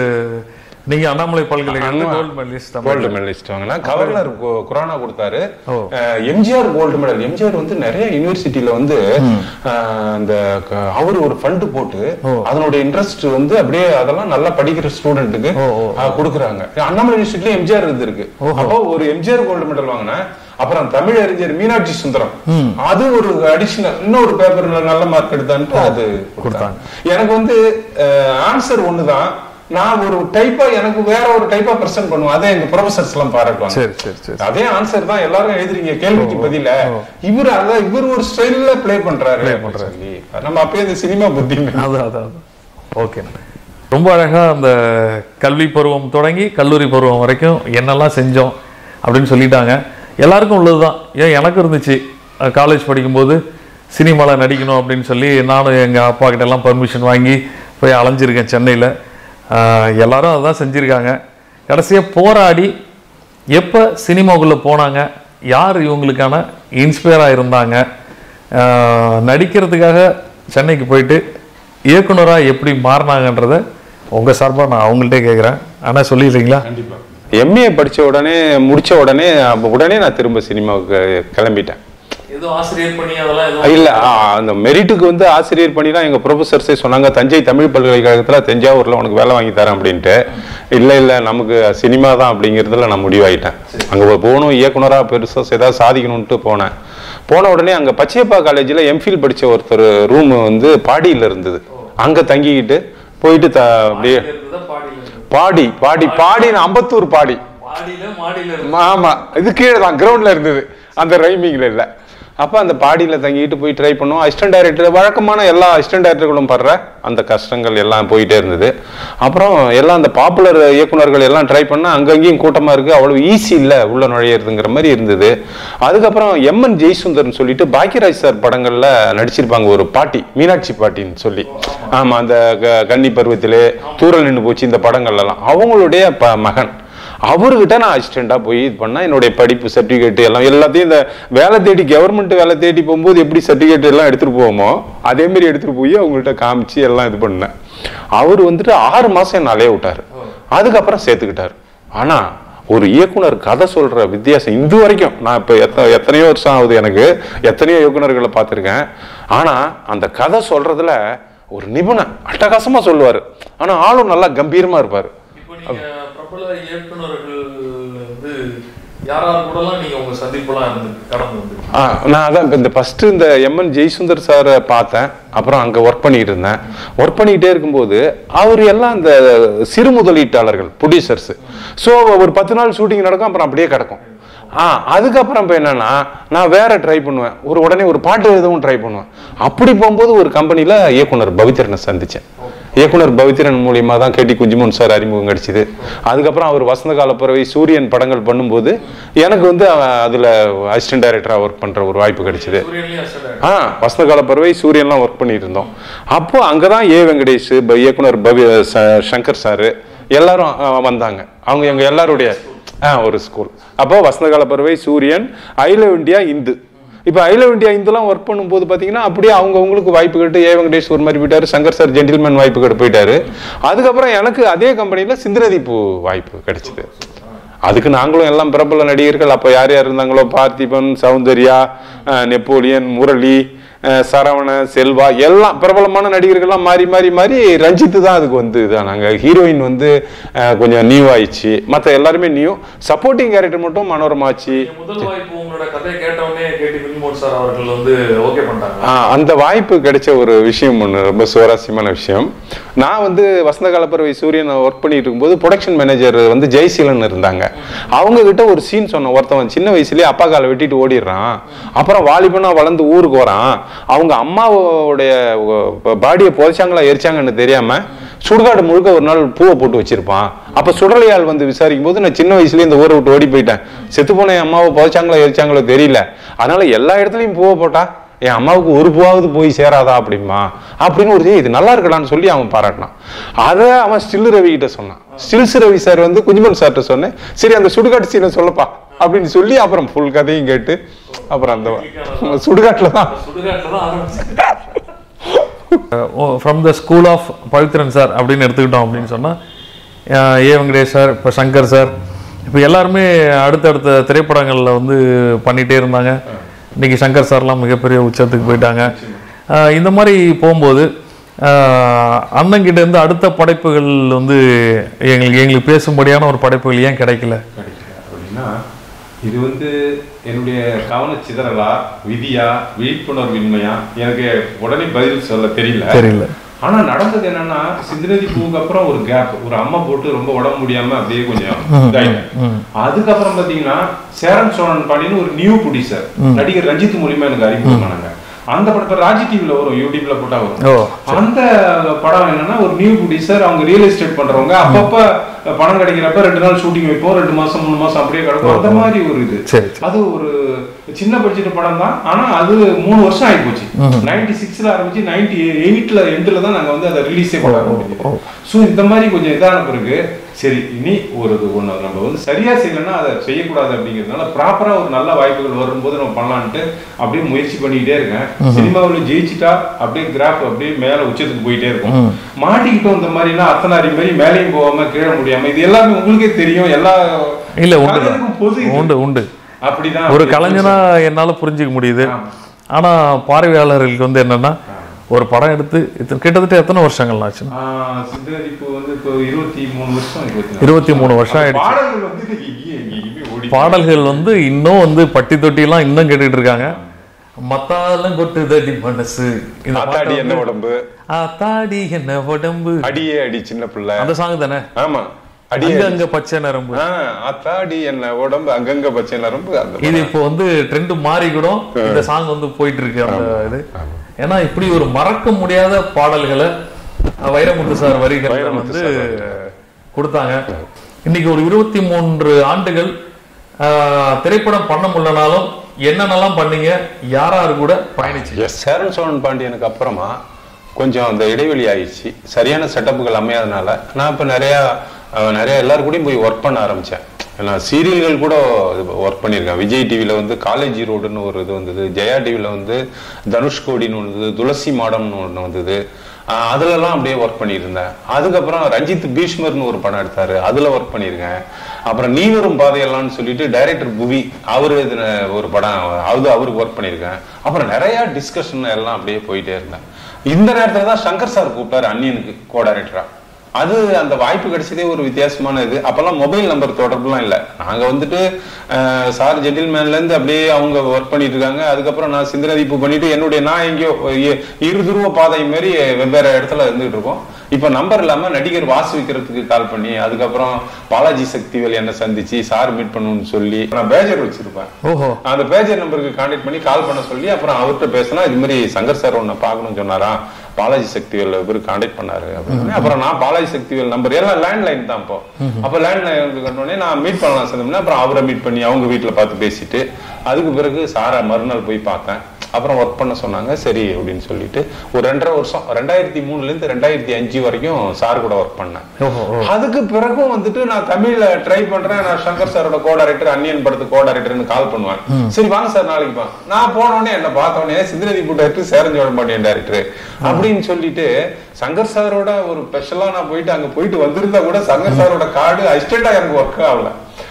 [SPEAKER 1] நீங்க அண்ணாமலை பல்கலைக்கழகத்துல
[SPEAKER 2] ஆமா.
[SPEAKER 1] Gold medalist Tamil
[SPEAKER 2] gold medalist வாங்கினா கவர்னர் கு- குரானா கொடுத்தாரு
[SPEAKER 1] ஓ.
[SPEAKER 2] அஹ், எம்ஜிஆர் கோல்டு மெடல் எம்ஜிஆர் வந்து நிறைய யூனிவர்சிட்டியில வந்து அஹ், அந்த க- அவர் ஒரு ஃபண்ட் போட்டு அதனுடைய இன்ட்ரெஸ்ட் வந்து அப்படியே அதெல்லாம் நல்லா படிக்கிற ஸ்டூடெண்ட்டுக்கு
[SPEAKER 1] ஓ, ஓ.
[SPEAKER 2] கொடுக்குறாங்க அண்ணாமலை யூனிவர்சிட்டில எம்ஜிஆர் இருந்திருக்கு அப்போ ஒரு எம்ஜிஆர் கோல்டு மெடல் வாங்கினேன் அப்புறம் தமிழ் அறிஞர் மீனாட்சி சுந்தரம் அது ஒரு அடிஷனல் இன்னொரு பேப்பர்ல நல்ல மார்க் எடுத்தான்ட்டு அது கொடுத்தாங்க எனக்கு வந்து ஆன்சர் ஒண்ணுதான் நான் ஒரு டைப்பா எனக்கு வேற ஒரு டைப்பா பிரசன்ட் பண்ணுவேன் அதே எங்க ப்ரொஃபசர்ஸ் எல்லாம் பாராட்டுவாங்க
[SPEAKER 1] சரி சரி சரி
[SPEAKER 2] அதே ஆன்சர் தான் எல்லாரும் எழுதுறீங்க கேள்விக்கு பதில இவர் அதான் இவர் ஒரு ஸ்டைல்ல ப்ளே பண்றாரு சொல்லி நம்ம அப்பயே இந்த சினிமா புத்தி
[SPEAKER 1] அதான் அதான் ஓகே ரொம்ப அழகா அந்த கல்வி பருவம் தொடங்கி கல்லூரி பருவம் வரைக்கும் என்னெல்லாம் செஞ்சோம் அப்படின்னு சொல்லிட்டாங்க எல்லாருக்கும் உள்ளதுதான் ஏன் எனக்கு இருந்துச்சு காலேஜ் படிக்கும்போது சினிமாவில் நடிக்கணும் அப்படின்னு சொல்லி நானும் எங்கள் அப்பா கிட்ட எல்லாம் பர்மிஷன் வாங்கி போய் அலைஞ்சிருக்கேன் சென்னையில் எல்லாரும் அதான் செஞ்சுருக்காங்க கடைசியாக போராடி எப்போ சினிமாவுக்குள்ளே போனாங்க யார் இவங்களுக்கான இன்ஸ்பயராக இருந்தாங்க ஆஹ் நடிக்கிறதுக்காக சென்னைக்கு போயிட்டு இயக்குனராக எப்படி மாறினாங்கன்றத உங்கள் சார்பாக நான் அவங்கள்ட்டே கேட்குறேன் ஆனால் சொல்லிடுறீங்களா
[SPEAKER 2] கண்டிப்பா எம்ஏ படிச்ச உடனே முடிச்ச உடனே அப்ப உடனே நான் திரும்ப சினிமாவுக்கு கிளம்பிட்டேன்
[SPEAKER 1] எதுவும் ஆசிரியர் பண்ணி அதெல்லாம்
[SPEAKER 2] இல்ல ஆ, அந்த மெரிட்டுக்கு வந்து ஆசிரியர் பண்ணி தான் எங்க ப்ரொஃபசர்ஸே சொன்னாங்க தஞ்சை தமிழ் பல்கலைக்கழகத்துல தஞ்சாவூர்ல உனக்கு வேலை வாங்கி தரேன் அப்படின்ட்டு இல்ல இல்ல நமக்கு சினிமா தான் அப்படிங்கிறதுல நான் முடிவாயிட்டேன் அங்க போகணும் இயக்குனரா பெருசா ஏதாவது சாதிக்கணும்ட்டு போனேன் போன உடனே அங்க பச்சையப்பா காலேஜ்ல எம்ஃபில் படிச்ச ஒருத்தர் ரூம் வந்து பாடியில இருந்தது அங்க தங்கிக்கிட்டு போயிட்டு த- அப்படியே பாடி பாடி பாடி அம்பத்தூர் பாடி
[SPEAKER 1] மாடியில மாடியில
[SPEAKER 2] ஆமா இது கீழே தான் கிரவுண்ட்ல இருந்தது அந்த ரைமிங்ல இல்ல அப்ப அந்த பாடியில தங்கிட்டு போய் ட்ரை பண்ணுவோம் அசிஸ்டன்ட் டைரக்டர் வழக்கமான எல்லா அசிஸ்டன்ட் டைரக்டர்களும் படுற அந்த கஷ்டங்கள் எல்லாம் போயிட்டே இருந்தது அப்புறம் எல்லாம் அந்த பாப்புலர் இயக்குனர்கள் எல்லாம் ட்ரை பண்ணா அங்கங்கேயும் கூட்டமா இருக்கு அவ்வளவு ஈஸி இல்ல உள்ள நுழையிறதுங்கிற மாதிரி இருந்தது அதுக்கப்புறம் எம்என் ஜெய்சுந்தர்னு சொல்லிட்டு பாக்கியராஜ் சார் படங்கள்ல நடிச்சிருப்பாங்க ஒரு பாட்டி மீனாட்சி பாட்டின்னு சொல்லி ஆமா அந்த க- கன்னி பருவத்திலே தூரல் நின்று போச்சு இந்த படங்கள்ல எல்லாம் அவங்களுடைய ப- மகன் அவர்கிட்ட நான் அசிஸ்டண்டா போய் இது பண்ணா என்னுடைய படிப்பு சர்டிஃபிகேட் எல்லாம் எல்லாத்தையும் இந்த வேலை தேடி கவர்மெண்ட் வேலை தேடி போகும்போது எப்படி சர்டிஃபிகேட் எல்லாம் எடுத்துட்டு போவோமோ அதே மாதிரி எடுத்துட்டு போய் அவங்கள்ட்ட காமிச்சு எல்லாம் இது பண்ணேன் அவர் வந்துட்டு ஆறு மாசம் என்ன அலைய விட்டாரு அதுக்கப்புறம் சேர்த்துக்கிட்டாரு ஆனா ஒரு இயக்குனர் கதை சொல்ற வித்தியாசம் இது வரைக்கும் நான் இப்போ எத்த எத்தனையோ வருஷம் ஆகுது எனக்கு எத்தனையோ இயக்குனர்களை பார்த்துருக்கேன் ஆனா அந்த கதை சொல்றதுல ஒரு நிபுணன் அட்டகாசமா சொல்லுவாரு ஆனா ஆளும் நல்லா கம்பீரமா இருப்பாரு
[SPEAKER 1] இப்போ நீங்க பிரபல இயக்குனர்கள் வந்து யாரார் கூடலாம் நீங்க உங்க சந்திப்புலாம் இருந்து கடந்து வந்து
[SPEAKER 2] ஆ, நான் அதான் இப்ப இந்த ஃபர்ஸ்ட் இந்த எம்என் ஜெய்சுந்தர் சாரை பார்த்தேன் அப்புறம் அங்க ஒர்க் பண்ணிட்டு இருந்தேன் ஒர்க் பண்ணிக்கிட்டே இருக்கும்போது அவர் எல்லாம் இந்த சிறு முதலீட்டாளர்கள் ப்ரொடியூசர்ஸ் ஸோ ஒரு பத்து நாள் ஷூட்டிங் நடக்கும் அப்புறம் அப்படியே கிடக்கும் ஆ அதுக்கப்புறம் இப்போ என்னன்னா நான் வேற ட்ரை பண்ணுவேன் ஒரு உடனே ஒரு பாட்டு எழுதவும் ட்ரை பண்ணுவேன் அப்படி போகும்போது ஒரு கம்பெனியில் இயக்குனர் பவித்ரனை சந்திச்சேன் இயக்குனர் பவித்ரன் மூலியமா தான் கேடி குஞ்சுமோன் சார் அறிமுகம் கிடைச்சிது அதுக்கப்புறம் அவர் வசந்த கால பறவை சூரியன் படங்கள் பண்ணும்போது எனக்கு வந்து அவன் அதுல அசிஸ்டன்ட் டைரக்டரா ஒர்க் பண்ற ஒரு வாய்ப்பு கிடைச்சிது
[SPEAKER 1] சூரியன்லயும் அசல்
[SPEAKER 2] ஆ வசந்த கால பறவை சூரியன்லாம் ஒர்க் பண்ணிட்டு இருந்தோம் அப்போ அங்கதான் ஏ வெங்கடேஷ் ப- இயக்குனர் பவி ச- சங்கர் சார் எல்லாரும் ஆ, வந்தாங்க அவங்க எங்க எல்லாருடைய ஆ ஒரு ஸ்கூல் அப்போ வசந்த கால பறவை சூரியன் ஐ லவ் இந்தியா இந்து இப்போ ஐ லவ் இந்தியா இந்துலாம் ஒர்க் பண்ணும்போது பார்த்தீங்கன்னா அப்படியே அவங்க அவங்களுக்கு வாய்ப்பு கேட்டு ஏ வெங்கடேஷ் ஒரு மாதிரி போயிட்டாரு சங்கர் சார் ஜென்டில்மேன் வாய்ப்பு கேட்டு போயிட்டாரு அதுக்கப்புறம் எனக்கு அதே கம்பெனியில் சிந்திரதீப்பு வாய்ப்பு கிடைச்சிது அதுக்கு நாங்களும் எல்லாம் பிரபல நடிகர்கள் அப்போ யார் யார் இருந்தாங்களோ பார்த்திபன் சௌந்தர்யா அஹ், நெப்போலியன் முரளி அஹ், சரவணன் செல்வா எல்லாம் பிரபலமான நடிகர்கள்லாம் மாறி மாறி மாறி ரஞ்சித்து தான் அதுக்கு வந்து இதான் நாங்கள் ஹீரோயின் வந்து அஹ், கொஞ்சம் நியூ ஆயிடுச்சு மற்ற எல்லாருமே நியூ சப்போர்ட்டிங் கேரக்டர் மட்டும் மனோரமா ஆச்சு
[SPEAKER 1] நீங்க முதல் வாய்ப்பு உங்களோட கதையை கேட்டவுடனே கேடி குஞ்சுமோன் சார் அவர்கள் வந்து ஓகே பண்ணிட்டாங்க
[SPEAKER 2] ஆ, அந்த வாய்ப்பு கிடைச்ச ஒரு விஷயம் ஒன்று ரொம்ப சுவாரஸ்யமான விஷயம் நான் வந்து வசந்த காலப்பறவை சூரியன் ஒர்க் பண்ணிட்டு இருக்கும்போது ப்ரொடக்ஷன் மேனேஜர் வந்து ஜெய்சீலன் இருந்தாங்க அவங்க கிட்ட ஒரு சீன் சொன்னேன் ஒருத்தவன் சின்ன வயசுலயே அப்பா காலை வெட்டிட்டு ஓடிடுறான் அப்புறம் வாலிபனா வளர்ந்து ஊருக்கு வரான் அவங்க அம்மாவோடைய பாடியை புதைச்சாங்களா எரிச்சாங்கன்னு தெரியாம சுடுகாடு முழுக்க ஒரு நாள் பூவை போட்டு வச்சிருப்பான் அப்ப சுடலையாள் வந்து விசாரிக்கும் போது நான் சின்ன வயசுலயே இந்த ஊரை விட்டு ஓடி போயிட்டேன் செத்து போன என் அம்மாவை புதைச்சாங்களோ எரிச்சாங்களோ தெரியல அதனால எல்லா இடத்துலயும் பூவை போட்டா என் அம்மாவுக்கு ஒரு பூவாவது போய் சேராதா அப்படிமா அப்படின்னு ஒரு "ஏய், இது நல்லா இருக்கலாம்னு சொல்லி அவன் பாராட்டினான் அதை அவன் ஸ்டில் ரவி கிட்ட சொன்னான் ஸ்டில்ஸ் ரவி சார் வந்து குஞ்சுமன் சார்கிட்ட சொன்னேன் சரி அந்த சுடுகாட்டு சீனை சொல்லப்பா அப்படின்னு சொல்லி அப்புறம் ஃபுல் கதையும் கேட்டு அப்புறம் அந்த சுடுகாட்டுல தான்
[SPEAKER 1] சுடுகாட்டில் தான் ஆரம்பிச்சு from the school of Pavithran sir அப்படின்னு எடுத்துக்கிட்டோம் அப்படின்னு சொன்னால் ஏ வெங்கடேஷ் சார் இப்போ சங்கர் சார் இப்போ எல்லாருமே அடுத்தடுத்த திரைப்படங்களில் வந்து பண்ணிகிட்டே இருந்தாங்க இன்னைக்கு சங்கர் சார்லாம் மிகப்பெரிய உச்சத்துக்கு போயிட்டாங்க அஹ் இந்த மாதிரி போகும்போது அஹ் அண்ணன்கிட்ட இருந்து அடுத்த படைப்புகள் வந்து எங்களுக்கு எங்களுக்கு பேசும்படியான ஒரு படைப்புகள் ஏன் கிடைக்கல
[SPEAKER 3] கிடைக்கல அப்படின்னா இது வந்து என்னுடைய கவனச்சிதறலா விதியா விழிப்புணர்வின்மையா எனக்கு உடனே பதில் சொல்ல தெரியல
[SPEAKER 1] தெரியல
[SPEAKER 3] ஆனா நடந்தது என்னன்னா சிந்தனதி பூவுக்கு அப்புறம் ஒரு கேப் ஒரு அம்மா போட்டு ரொம்ப உடம்பு முடியாம அப்படியே கொஞ்சம் இதாயிட்டேன் அதுக்கப்புறம் பாத்தீங்கன்னா சேரன் சோழன் பாண்டின்னு ஒரு நியூ ப்ரொடியூசர் நடிகர் ரஞ்சித் மூலியமா எனக்கு அறிமுகமானாங்க அந்த படத்தை ராஜி டிவில வரும் யூடியூப்ல போட்டா வரும்
[SPEAKER 1] ஓ
[SPEAKER 3] அந்த படம் என்னன்னா ஒரு நியூ ப்ரொடியூசர் அவங்க ரியல் எஸ்டேட் பண்றவங்க அப்பப்ப பணம் கிடைக்கிறப்ப ரெண்டு நாள் ஷூட்டிங் வைப்போம் ரெண்டு மாசம் மூணு மாசம் அப்படியே கிடக்கும் அந்த மாதிரி ஒரு இது
[SPEAKER 1] சரி சரி
[SPEAKER 3] அது ஒரு சின்ன பட்ஜெட் படம் தான் ஆனா அது மூணு வருஷம் ஆகி போச்சு நைன்டி சிக்ஸ்ல ஆரம்பிச்சு நைன்டி எயிட்ல எண்ட்ல தான் நாங்க வந்து அதை ரிலீஸே பண்ண முடியும் ஸோ இந்த மாதிரி கொஞ்சம் இதான பிறகு சரி இனி ஒரு இது ஒண்ணு நம்ம வந்து சரியா செய்யலைன்னா அதை செய்யக்கூடாது அப்படிங்கிறதுனால ப்ராப்பரா ஒரு நல்ல வாய்ப்புகள் வரும்போது நம்ம பண்ணலான்ட்டு அப்படியே முயற்சி பண்ணிக்கிட்டே இருக்கேன் சினிமாவில் ஜெயிச்சிட்டா அப்படியே கிராஃப் அப்படியே மேல உச்சத்துக்கு போயிட்டே இருக்கும் மாட்டிக்கிட்டோம் இந்த மாதிரினா அத்தனாரி மாதிரி மேலேயும் போகாம கீழே முடியாம இது எல்லாமே உங்களுக்கே தெரியும் எல்லா
[SPEAKER 1] இல்ல உண்டு
[SPEAKER 3] கலைஞருக்கும் பொது இது.
[SPEAKER 1] உண்டு உண்டு
[SPEAKER 3] அப்படிதான்
[SPEAKER 1] ஒரு
[SPEAKER 3] அப்படி
[SPEAKER 1] கலைஞனா என்னால புரிஞ்சுக்க முடியுது
[SPEAKER 3] ஆமா.
[SPEAKER 1] ஆனா பார்வையாளர்களுக்கு வந்து என்னன்னா ஒரு படம் எடுத்து இத்தனை- கிட்டத்தட்ட எத்தனை வருஷங்கள் ஆச்சு
[SPEAKER 3] ஆஹ் சித்தரிப்பு வந்து இப்போ இருபத்தி மூணு வருஷம் இருபத்தி நாலு.
[SPEAKER 1] இருபத்தி மூணு வருஷம்
[SPEAKER 3] அந்த
[SPEAKER 1] ஆயிடுச்சு
[SPEAKER 3] பாடல்கள் வந்து இன்னைக்கு எங்கேயும் எங்கேயுமே ஓடி
[SPEAKER 1] பாடல்கள் வந்து இன்னும் வந்து பட்டி தொட்டிலாம் இன்னும் கேட்டுட்டு இருக்காங்க மத்தாலம் கொட்டுதடி மனசு இந்த
[SPEAKER 2] அத்தாடி
[SPEAKER 1] பாட்டு
[SPEAKER 2] என்ன
[SPEAKER 1] வந்து,
[SPEAKER 2] உடம்பு
[SPEAKER 1] ஆத்தாடி என்ன உடம்பு
[SPEAKER 2] அடியே அடி சின்ன பிள்ளை
[SPEAKER 1] அந்த சாங் தானே
[SPEAKER 2] ஆமா அடியே
[SPEAKER 1] அங்க
[SPEAKER 2] அடி.
[SPEAKER 1] அங்க பச்சை நரம்பு
[SPEAKER 2] ஆ, அத்தாடி என்ன உடம்பு அங்கங்க பச்சை நரம்பு அந்த
[SPEAKER 1] இது இப்போ வந்து ட்ரெண்ட் மாறி கூட இந்த சாங் வந்து போயிட்டு இருக்கு அந்த இது ஏன்னா இப்படி ஒரு மறக்க முடியாத பாடல்களை அஹ், வைரமுத்து சார் வரிகள்
[SPEAKER 2] வைரமுத்து
[SPEAKER 1] வந்து கொடுத்தாங்க இன்னைக்கு ஒரு இருபத்தி மூன்று ஆண்டுகள் அஹ், திரைப்படம் பண்ண முடியலனாலும் என்னென்னலாம் பண்ணீங்க யார் யார் கூட பயணிச்சு
[SPEAKER 2] எஸ் சேரன் சோழன் பாண்டியனுக்கு அப்புறமா கொஞ்சம் அந்த இடைவெளி ஆயிடுச்சு சரியான செட்டப்புகள் அமையாதனால நான் இப்போ நிறையா அஹ், நிறைய எல்லாரு கூடயும் போய் ஒர்க் பண்ண ஆரம்பித்தேன் நான் சீரியல்கள் கூட ஒர்க் பண்ணியிருக்கேன் விஜய் டிவியில் வந்து காலேஜ் ரோடுன்னு ஒரு இது வந்தது ஜெயா டிவியில் வந்து தனுஷ்கோடின்னு ஒன்று வந்தது துளசி மாடம்னு ஒன்று வந்தது ஆஹ் அதுலலாம் அப்படியே ஒர்க் பண்ணியிருந்தேன் அதுக்கப்புறம் ரஞ்சித் பீஷ்மர்னு ஒரு படம் எடுத்தாரு அதுல ஒர்க் பண்ணியிருக்கேன் அப்புறம் நீ வரும் பாதையெல்லாம்னு சொல்லிட்டு டைரக்டர் புவி அவரு இதுன ஒரு படம் அது அவருக்கு ஒர்க் பண்ணியிருக்கேன் அப்புறம் நிறைய டிஸ்கஷன் எல்லாம் அப்படியே போயிட்டே இருந்தேன் இந்த நேரத்துல தான் சங்கர் சார் கூப்பிட்டாரு அன்னியனுக்கு கோ டைரக்டரா அது அந்த வாய்ப்பு கிடைச்சதே ஒரு வித்தியாசமான இது அப்பெல்லாம் மொபைல் நம்பர் தொடர்புலாம் இல்லை நாங்க வந்துட்டு அஹ், சார் ஜென்டில்மேன்ல இருந்து அப்படியே அவங்க ஒர்க் பண்ணிட்டு இருக்காங்க அதுக்கப்புறம் நான் சிந்தனதிப்பு பண்ணிட்டு என்னுடைய நான் எங்கேயோ இ- இருதுருவ பாதை மாதிரி வெவ்வேறு இடத்துல இருந்துகிட்டு இருக்கோம் இப்ப நம்பர் இல்லாம நடிகர் வாசு விக்கிறதுக்கு கால் பண்ணி அதுக்கப்புறம் பாலாஜி சக்திவேல் என்ன சந்திச்சு சார் மீட் பண்ணணும்னு சொல்லி நான் பேஜர் வச்சிருப்பேன்
[SPEAKER 1] ஓஹோ
[SPEAKER 2] அந்த பேஜர் நம்பருக்கு கான்டாக்ட் பண்ணி கால் பண்ண சொல்லி அப்புறம் அவர்கிட்ட பேசினா இது மாதிரி சங்கர் சார் உன்னை பார்க்கணும்னு சொன்னாராம் பாலாஜி சக்திவேல் இவர் கான்டாக்ட் பண்ணாரு அப்படின்னு அப்புறம் நான் பாலாஜி சக்திவேல் நம்பர் எல்லாம் லேண்ட்லைன் தான் இப்போ அப்ப லேண்ட்லைன் கண்டோடனே நான் மீட் பண்ணலாம் சொன்னோம்னா அப்புறம் அவரை மீட் பண்ணி அவங்க வீட்டுல பார்த்து பேசிட்டு அதுக்கு பிறகு சாரை மறுநாள் போய் பார்த்தேன் அப்புறம் ஒர்க் பண்ண சொன்னாங்க சரி அப்படின்னு சொல்லிட்டு ஒரு ரெண்டரை வருஷம் ரெண்டாயிரத்தி மூணுல இருந்து ரெண்டாயிரத்தி அஞ்சு வரைக்கும் சார் கூட ஒர்க் பண்ணேன்
[SPEAKER 1] ஓஹோ ஓ.
[SPEAKER 2] அதுக்கு பிறகும் வந்துட்டு நான் தமிழ்ல ட்ரை பண்றேன் நான் சங்கர் சாரோட கோ டைரக்டர் அன்னியன் படத்துக்கு கோ டைரக்டர்னு கால் பண்ணுவேன் சரி வாங்க சார் நாளைக்கு வா நான் போன உடனே என்ன பார்த்த உடனே சிந்தனதி டைரக்டர் சேரஞ்சோட மாட்டேன் டைரக்டர் அப்படின்னு சொல்லிட்டு சங்கர் சாரோட ஒரு ஸ்பெஷலா நான் போயிட்டு அங்க போயிட்டு வந்திருந்தா கூட சங்கர் சாரோட கார்டு அசிஸ்டண்டா எனக்கு ஒர்க் ஆகல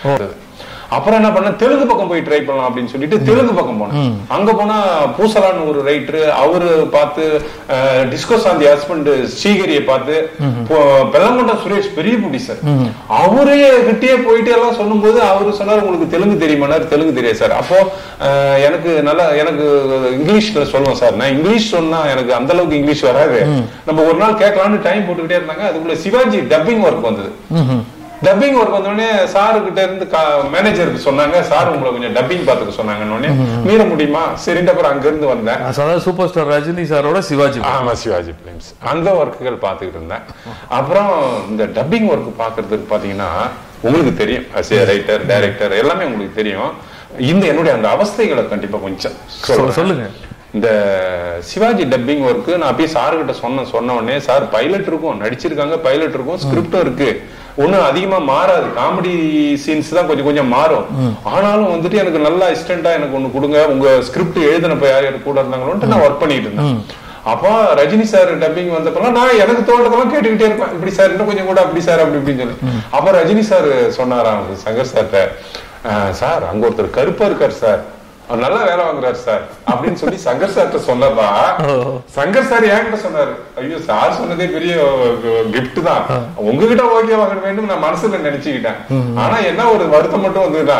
[SPEAKER 2] அப்புறம் என்ன பண்ண தெலுங்கு பக்கம் போய் ட்ரை பண்ணலாம் அப்படின்னு சொல்லிட்டு தெலுங்கு பக்கம் போனேன் அங்க போனா பூசலான்னு ஒரு ரைட்டர் அவரு பார்த்து அஹ், டிஸ்கோ சாந்தி ஹஸ்பண்ட் ஸ்ரீகரியை பார்த்து பொ- பெல்லங்கொண்ட சுரேஷ் பெரிய ப்ரொடியூசர் அவரே கிட்டே போயிட்டு எல்லாம் சொல்லும்போது அவரு சொன்னார் உங்களுக்கு தெலுங்கு தெரியுமானார் தெலுங்கு தெரியாது சார் அப்போ அஹ், எனக்கு நல்லா எனக்கு இங்கிலீஷ்ல சொல்லுவேன் சார் நான் இங்கிலீஷ் சொன்னா எனக்கு அந்த அளவுக்கு இங்கிலீஷ் வராது நம்ம ஒரு நாள் கேட்கலாம்னு டைம் போட்டுக்கிட்டே இருந்தாங்க அதுக்குள்ள சிவாஜி டப்பிங் ஒர்க் வந்தது
[SPEAKER 1] ம்ஹும்.
[SPEAKER 2] டப்பிங் ஒர்க் வந்தோடனே சாரு கிட்ட இருந்து மேனேஜருக்கு சொன்னாங்க சார் உங்களை கொஞ்சம் டப்பிங் பாத்துக்க சொன்னாங்கன்னு உடனே மீற முடியுமா சரின்ட்டு அப்புறம் அங்க இருந்து வந்தேன்
[SPEAKER 1] அதாவது சூப்பர் ஸ்டார் ரஜினி சாரோட சிவாஜி
[SPEAKER 2] ஆமா சிவாஜி பிலிம்ஸ் அந்த ஒர்க்குகள் பார்த்துக்கிட்டு இருந்தேன் அப்புறம் இந்த டப்பிங் ஒர்க் பார்க்கிறதுக்கு பாத்தீங்கன்னா உங்களுக்கு தெரியும் ரைட்டர் டைரக்டர் எல்லாமே உங்களுக்கு தெரியும் இந்த என்னுடைய அந்த அவஸ்தைகளை கண்டிப்பா கொஞ்சம் சொல்றேன்.
[SPEAKER 1] சொல்லுங்க
[SPEAKER 2] இந்த சிவாஜி டப்பிங் ஒர்க்கு நான் அப்படியே சார் கிட்ட சொன்ன சொன்ன உடனே சார் பைலட் இருக்கும் நடிச்சிருக்காங்க பைலட் இருக்கும் ஸ்கிரிப்டும் இருக்கு ஒண்ணும் அதிகமா மாறாது காமெடி சீன்ஸ் தான் கொஞ்சம் கொஞ்சம் மாறும் ஆனாலும் வந்துட்டு எனக்கு நல்ல அசிஸ்டண்டா எனக்கு ஒண்ணு கொடுங்க உங்க ஸ்கிரிப்ட் எழுதினப்ப யார் யார் கூட இருந்தாங்களோன்ட்டு நான் ஒர்க் பண்ணிட்டு இருந்தேன் அப்போ ரஜினி சார் டப்பிங் வந்தப்பெல்லாம் நான் எனக்கு தோன்றதெல்லாம் கேட்டுக்கிட்டே இருப்பேன் இப்படி சார் இன்னும் கொஞ்சம் கூட அப்படி சார் அப்படி இப்படின்னு சொல்லி அப்ப ரஜினி சார் சொன்னாராம் சங்கர் சார்ட்ட "அஹ், சார் அங்க ஒருத்தர் கருப்பா இருக்கார் சார் அவர் நல்லா வேலை வாங்குறாரு சார் அப்படின்னு சொல்லி சங்கர் சார்ட்ட சொன்னப்பா சங்கர் சார் என்கிட்ட சொன்னாரு ஐயோ சார் சொன்னதே பெரிய கிஃப்ட் தான் உங்ககிட்ட ஓகே வாங்க வேண்டும் நான் மனசுல நினைச்சுக்கிட்டேன் ஆனா என்ன ஒரு வருத்தம் மட்டும் வந்ததுன்னா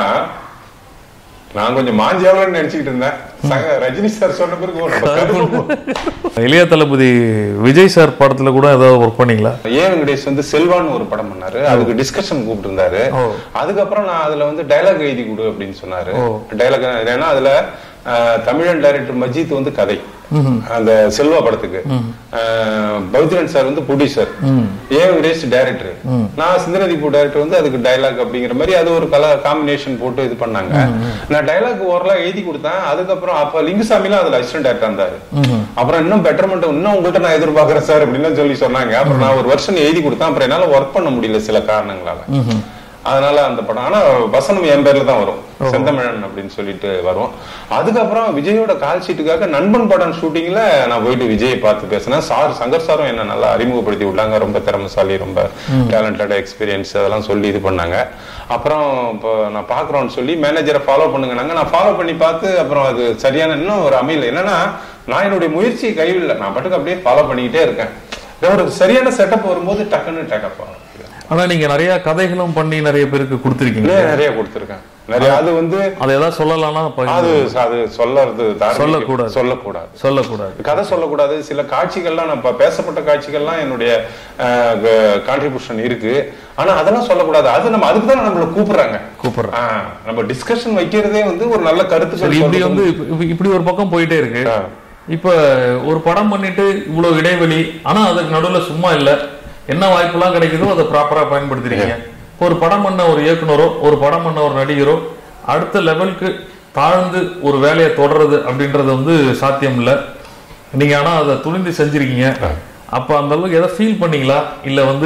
[SPEAKER 2] நான் கொஞ்சம் மாஞ்சியாவலன்னு நினைச்சுக்கிட்டு இருந்தேன் சங்க- ரஜினி சார் சொன்ன பிறகு ஓ, நம்ம கருப்பு போ-
[SPEAKER 1] இளைய தளபதி விஜய் சார் படத்துல கூட ஏதாவது ஒர்க் பண்ணீங்களா
[SPEAKER 2] ஏ வெங்கடேஷ் வந்து செல்வான்னு ஒரு படம் பண்ணாரு அதுக்கு டிஸ்கஷன் கூப்பிட்டு இருந்தாரு
[SPEAKER 1] ஓ.
[SPEAKER 2] அதுக்கப்புறம் நான் அதுல வந்து டைலாக் எழுதி கொடு அப்படின்னு சொன்னாரு
[SPEAKER 1] ஓ.
[SPEAKER 2] டைலாக் ஏன்னா அதுல அஹ், தமிழன் டைரக்டர் மஜித் வந்து கதை அந்த செல்வா படத்துக்கு அஹ், பௌத்திரன் சார் வந்து ப்ரொடியூசர் ஏ வெங்கடேஷ் டைரக்டர் நான் சிந்தனதிப்பு டைரக்டர் வந்து அதுக்கு டைலாக் அப்படிங்கிற மாதிரி அது ஒரு கலர் காம்பினேஷன் போட்டு இது பண்ணாங்க நான் டைலாக் ஓரளவு எழுதி கொடுத்தேன் அதுக்கப்புறம் அப்ப லிங்குசாமிலாம் அதுல அசிஸ்டன்ட் டேரக்டர் இருந்தாரு அப்புறம் இன்னும் பெட்டர்மெண்ட் இன்னும் உங்கள்கிட்ட நான் எதிர்பார்க்கறேன் சார் அப்படின்னு சொல்லி சொன்னாங்க அப்புறம் நான் ஒரு வருஷம் எழுதி கொடுத்தேன் அப்புறம் என்னால ஒர்க் பண்ண முடியல சில காரணங்களால அதனால அந்த படம் ஆனா வசனம் என் பேர்ல தான் வரும் செந்தமிழன் அப்படின்னு சொல்லிட்டு வரும் அதுக்கப்புறம் விஜயோட கால் ஷீட்டுக்காக நண்பன் படம் ஷூட்டிங்ல நான் போயிட்டு விஜயை பார்த்து பேசினேன் சார் சங்கர் சாரும் என்ன நல்லா அறிமுகப்படுத்தி விட்டாங்க ரொம்ப திறமைசாலி ரொம்ப டேலண்டட் எக்ஸ்பீரியன்ஸ் அதெல்லாம் சொல்லி இது பண்ணாங்க அப்புறம் இப்போ நான் பாக்குறோம்னு சொல்லி மேனேஜரை ஃபாலோ பண்ணுங்கனாங்க நான் ஃபாலோ பண்ணி பார்த்து அப்புறம் அது சரியான இன்னும் ஒரு அமையல என்னன்னா நான் என்னுடைய முயற்சியை கைவிடல நான் பாட்டுக்கு அப்படியே ஃபாலோ பண்ணிக்கிட்டே இருக்கேன் ஒரு சரியான செட்டப் வரும்போது டக்குன்னு டேக்கப் ஆகும்
[SPEAKER 1] ஆனா நீங்க நிறைய கதைகளும் பண்ணி நிறைய பேருக்கு கொடுத்துருக்கீங்க
[SPEAKER 2] நிறைய நிறைய கொடுத்திருக்கேன் நிறைய அது வந்து
[SPEAKER 1] அதை ஏதாவது சொல்லலாம்னா பகிர்ந்து-
[SPEAKER 2] அது அது சொல்லறது தார்மீகம்.
[SPEAKER 1] சொல்லக்கூடாது.
[SPEAKER 2] சொல்லக்கூடாது
[SPEAKER 1] சொல்லக்கூடாது
[SPEAKER 2] கதை சொல்லக்கூடாது சில காட்சிகள்லாம் நான் இப்ப பேசப்பட்ட காட்சிகள்லாம் என்னுடைய கான்ட்ரிபியூஷன் இருக்கு ஆனா அதெல்லாம் சொல்லக்கூடாது அது நம்ம அதுக்கு தான் நம்மள கூப்பிடுறாங்க
[SPEAKER 1] கூப்பிடுறேன்
[SPEAKER 2] ஆ, நம்ம டிஸ்கஷன் வைக்கிறதே வந்து ஒரு நல்ல
[SPEAKER 1] சரி
[SPEAKER 2] கருத்து
[SPEAKER 1] இப்படி வந்து இப்ப- இப்ப- இப்படி ஒரு பக்கம் போயிட்டே இருக்கு
[SPEAKER 2] ஆ.
[SPEAKER 1] இப்ப ஒரு படம் பண்ணிட்டு இவ்வளவு இடைவெளி ஆனா அதுக்கு நடுவுல சும்மா இல்ல என்ன வாய்ப்பெல்லாம் கிடைக்குதோ அதை ப்ராப்பரா பயன்படுத்துறீங்க இப்ப ஒரு படம் பண்ண ஒரு இயக்குனரோ ஒரு படம் பண்ண ஒரு நடிகரோ அடுத்த லெவலுக்கு தாழ்ந்து ஒரு வேலையை தொடர்றது அப்படின்றது வந்து சாத்தியம் இல்ல நீங்க ஆனா அதை துணிந்து செஞ்சிருக்கீங்க அப்ப அந்த அளவுக்கு எதை ஃபீல் பண்ணீங்களா இல்ல வந்து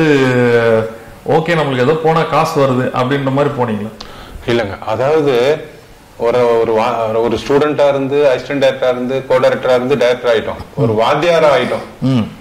[SPEAKER 1] ஓகே நம்மளுக்கு ஏதோ போனா காசு வருது அப்படின்ற மாதிரி போனீங்களா
[SPEAKER 2] இல்லைங்க அதாவது ஒரு ஒரு வா- ஒரு ஸ்டூடெண்டா இருந்து அசிஸ்டன்ட் டைரக்டரா இருந்து கோ டைரக்டரா இருந்து டைரக்டர் ஆயிட்டோம் ஒரு வாத்தியாரா ஆயிட்டோம்
[SPEAKER 1] ம்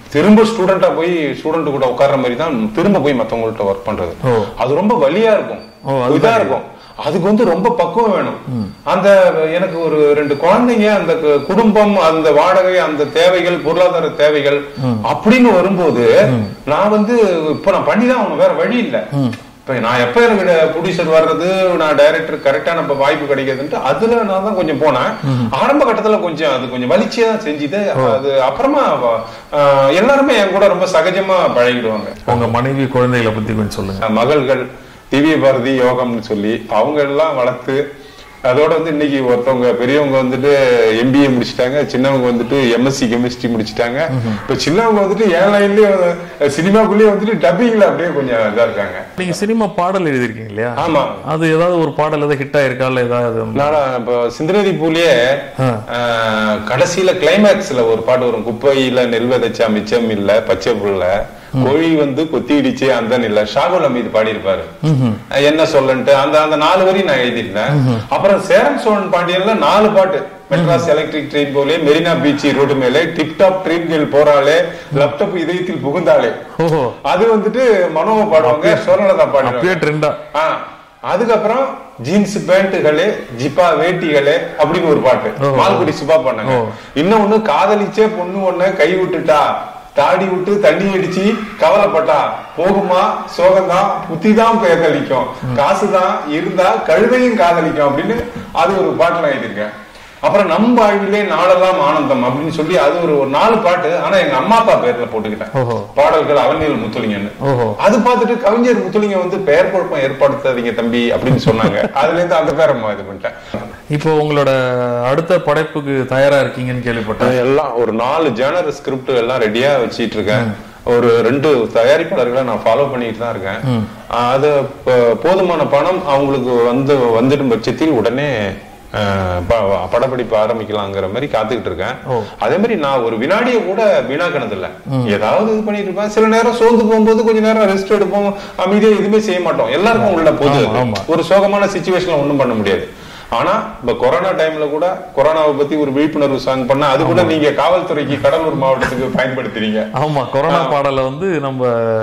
[SPEAKER 2] திரும்ப ஸ்டூடெண்டா போய் ஸ்டூடெண்ட் கூட உட்கார்ற மாதிரி தான் திரும்ப போய் மத்தவங்கள்ட்ட ஒர்க் பண்றது
[SPEAKER 1] ஓ.
[SPEAKER 2] அது ரொம்ப வலியா இருக்கும்
[SPEAKER 1] ஓ, அதுதான்
[SPEAKER 2] இதா இருக்கும் அதுக்கு வந்து ரொம்ப பக்குவம் வேணும் அந்த எனக்கு ஒரு ரெண்டு குழந்தைங்க அந்த கு- குடும்பம் அந்த வாடகை அந்த தேவைகள் பொருளாதார தேவைகள் அப்படின்னு வரும்போது நான் வந்து இப்ப நான் பண்ணிதான் ஆகணும் வேற வழி இல்ல இப்ப நான் எப்ப எனக்கு ப்ரொடியூசர் வர்றது நான் டைரக்டர் கரெக்டான இப்ப வாய்ப்பு கிடைக்குதுன்ட்டு அதுல நான் தான் கொஞ்சம் போனேன் ஆரம்ப கட்டத்துல கொஞ்சம் அது கொஞ்சம் வலிச்சியா தான் செஞ்சுது அது அப்புறமா ஆஹ், எல்லாருமே என் கூட ரொம்ப சகஜமா பழகிடுவாங்க
[SPEAKER 1] உங்க மனைவி குழந்தைகளை பத்தி கொஞ்சம் சொல்லுங்க
[SPEAKER 2] மகள்கள் திவ்ய பாரதி யோகம்னு சொல்லி அவங்க எல்லாம் வளர்த்து அதோட வந்து இன்னைக்கு ஒருத்தவங்க பெரியவங்க வந்துட்டு எம்பிஏ முடிச்சிட்டாங்க சின்னவங்க வந்துட்டு எம்எஸ்சி கெமிஸ்ட்ரி முடிச்சிட்டாங்க இப்ப சின்னவங்க வந்துட்டு ஏன் லைன்லயே சினிமாக்குள்ளேயே வந்துட்டு டப்பிங்ல அப்படியே கொஞ்சம் இதா இருக்காங்க
[SPEAKER 1] நீங்க சினிமா பாடல் எழுதிருக்கீங்க இல்லையா
[SPEAKER 2] ஆமா
[SPEAKER 1] அது ஏதாவது ஒரு பாடல் ஏதாவது ஹிட் ஆயிருக்கா இல்ல ஏதாவது வந்து-
[SPEAKER 2] நானா இப்போ சிந்தனதி பூலியே
[SPEAKER 1] ஆ.
[SPEAKER 2] ஆஹ், கடைசியில கிளைமேக்ஸ்ல ஒரு பாட்டு வரும் குப்பையில நெல் விதைச்சா மிச்சம் இல்ல பச்சை புல்ல கோழி வந்து கொத்தி இடிச்சே அந்த இல்ல ஷாகுல் அமீது பாடியிருப்பாரு என்ன சொல்லன்ட்டு அந்த அந்த நாலு வரி நான் எழுதியிருந்தேன் அப்புறம் சேரன் சோழன் பாண்டியன்ல நாலு பாட்டு மெட்ராஸ் எலக்ட்ரிக் ட்ரெயின் போலே மெரினா பீச் ரோடு மேலே டிப் டாப் ட்ரெயின்கள் போறாளே லேப்டாப் இதயத்தில் புகுந்தாளே
[SPEAKER 1] ஓஹோ
[SPEAKER 2] அது வந்துட்டு மனோவை பாடுவாங்க சுவர்ணலதா பாடுவாங்க
[SPEAKER 1] அப்படியே ட்ரெண்டா
[SPEAKER 2] ஆ, அதுக்கப்புறம் ஜீன்ஸ் பேண்ட்டுகளே ஜிப்பா வேட்டிகளே அப்படின்னு ஒரு பாட்டு மால்குடி சுபா பண்ணாங்க இன்னொன்னு காதலிச்சே பொண்ணு ஒண்ணு கை விட்டுட்டா தாடி விட்டு தண்ணி அடிச்சு கவலைப்பட்டா போகுமா சோகம்தான் புத்தி தான் பேதலிக்கும் காசுதான் இருந்தா கழுதையும் காதலிக்கும் அப்படின்னு அது ஒரு பாட்டு நான் எழுதியிருக்கேன் அப்புறம் நம் வாழ்விலே நாளெல்லாம் ஆனந்தம் அப்படின்னு சொல்லி அது ஒரு ஒரு நாலு பாட்டு ஆனா எங்க அம்மா அப்பா பேர்ல போட்டுக்கிட்டேன்
[SPEAKER 1] ஓஹோ.
[SPEAKER 2] பாடல்கள் அவனியல் முத்துலிங்கன்னு
[SPEAKER 1] ஓஹோ
[SPEAKER 2] அது பார்த்துட்டு கவிஞர் முத்துலிங்க வந்து பெயர் குழப்பம் ஏற்படுத்தாதீங்க தம்பி அப்படின்னு சொன்னாங்க அதுல இருந்து அந்த பேரை இது பண்ணிட்டேன்
[SPEAKER 1] இப்போ உங்களோட அடுத்த படைப்புக்கு தயாரா இருக்கீங்கன்னு கேள்விப்பட்டேன்
[SPEAKER 2] நான் எல்லாம் ஒரு நாலு ஜேனர் ஸ்கிரிப்ட் எல்லாம் ரெடியா வச்சிட்டு இருக்கேன் ஒரு ரெண்டு தயாரிப்பாளர்களை நான் ஃபாலோ பண்ணிட்டு தான் இருக்கேன் அது ப- போதுமான பணம் அவங்களுக்கு வந்து வந்துடும் பட்சத்தில் உடனே அஹ், ப- படப்பிடிப்பு ஆரம்பிக்கலாங்கிற மாதிரி காத்துக்கிட்டு இருக்கேன் அதே மாதிரி நான் ஒரு வினாடியை கூட வீணாக்கினது இல்ல ஏதாவது இது பண்ணிட்டு இருப்பேன் சில நேரம் சோர்ந்து போகும்போது கொஞ்ச நேரம் ரெஸ்ட் எடுப்போம் அமைதியா எதுவுமே செய்ய மாட்டோம் எல்லாருக்கும் உள்ள பொது அது.
[SPEAKER 1] ஆமா.
[SPEAKER 2] ஒரு சோகமான சுச்சுவேஷன்ல ஒண்ணும் பண்ண முடியாது ஆனா இப்ப கொரோனா டைம்ல கூட கொரோனாவை பத்தி ஒரு விழிப்புணர்வு சாங் பண்ணா அது கூட நீங்க காவல்துறைக்கு கடலூர் மாவட்டத்துக்கு பயன்படுத்துறீங்க
[SPEAKER 1] ஆமா கொரோனா பாடலை வந்து நம்ம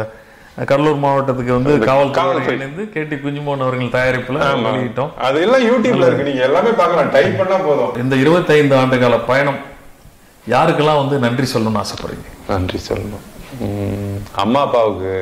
[SPEAKER 1] கடலூர் மாவட்டத்துக்கு வந்து காவல்துறை
[SPEAKER 2] காவல்துறை.
[SPEAKER 1] இணைந்து கேடி குஞ்சுமோகன் அவர்கள் தயாரிப்புல
[SPEAKER 2] ஆமா.
[SPEAKER 1] வெளியிட்டோம்
[SPEAKER 2] அது எல்லாம் யூடியூப்ல இருக்கு நீங்க எல்லாமே பார்க்கலாம் டைப் பண்ணா போதும்
[SPEAKER 1] இந்த 25 ஆண்டு கால பயணம் யாருக்கெல்லாம் வந்து நன்றி சொல்லணும்னு ஆசைப்படுறீங்க
[SPEAKER 2] நன்றி சொல்லணும் உம், அம்மா அப்பாவுக்கு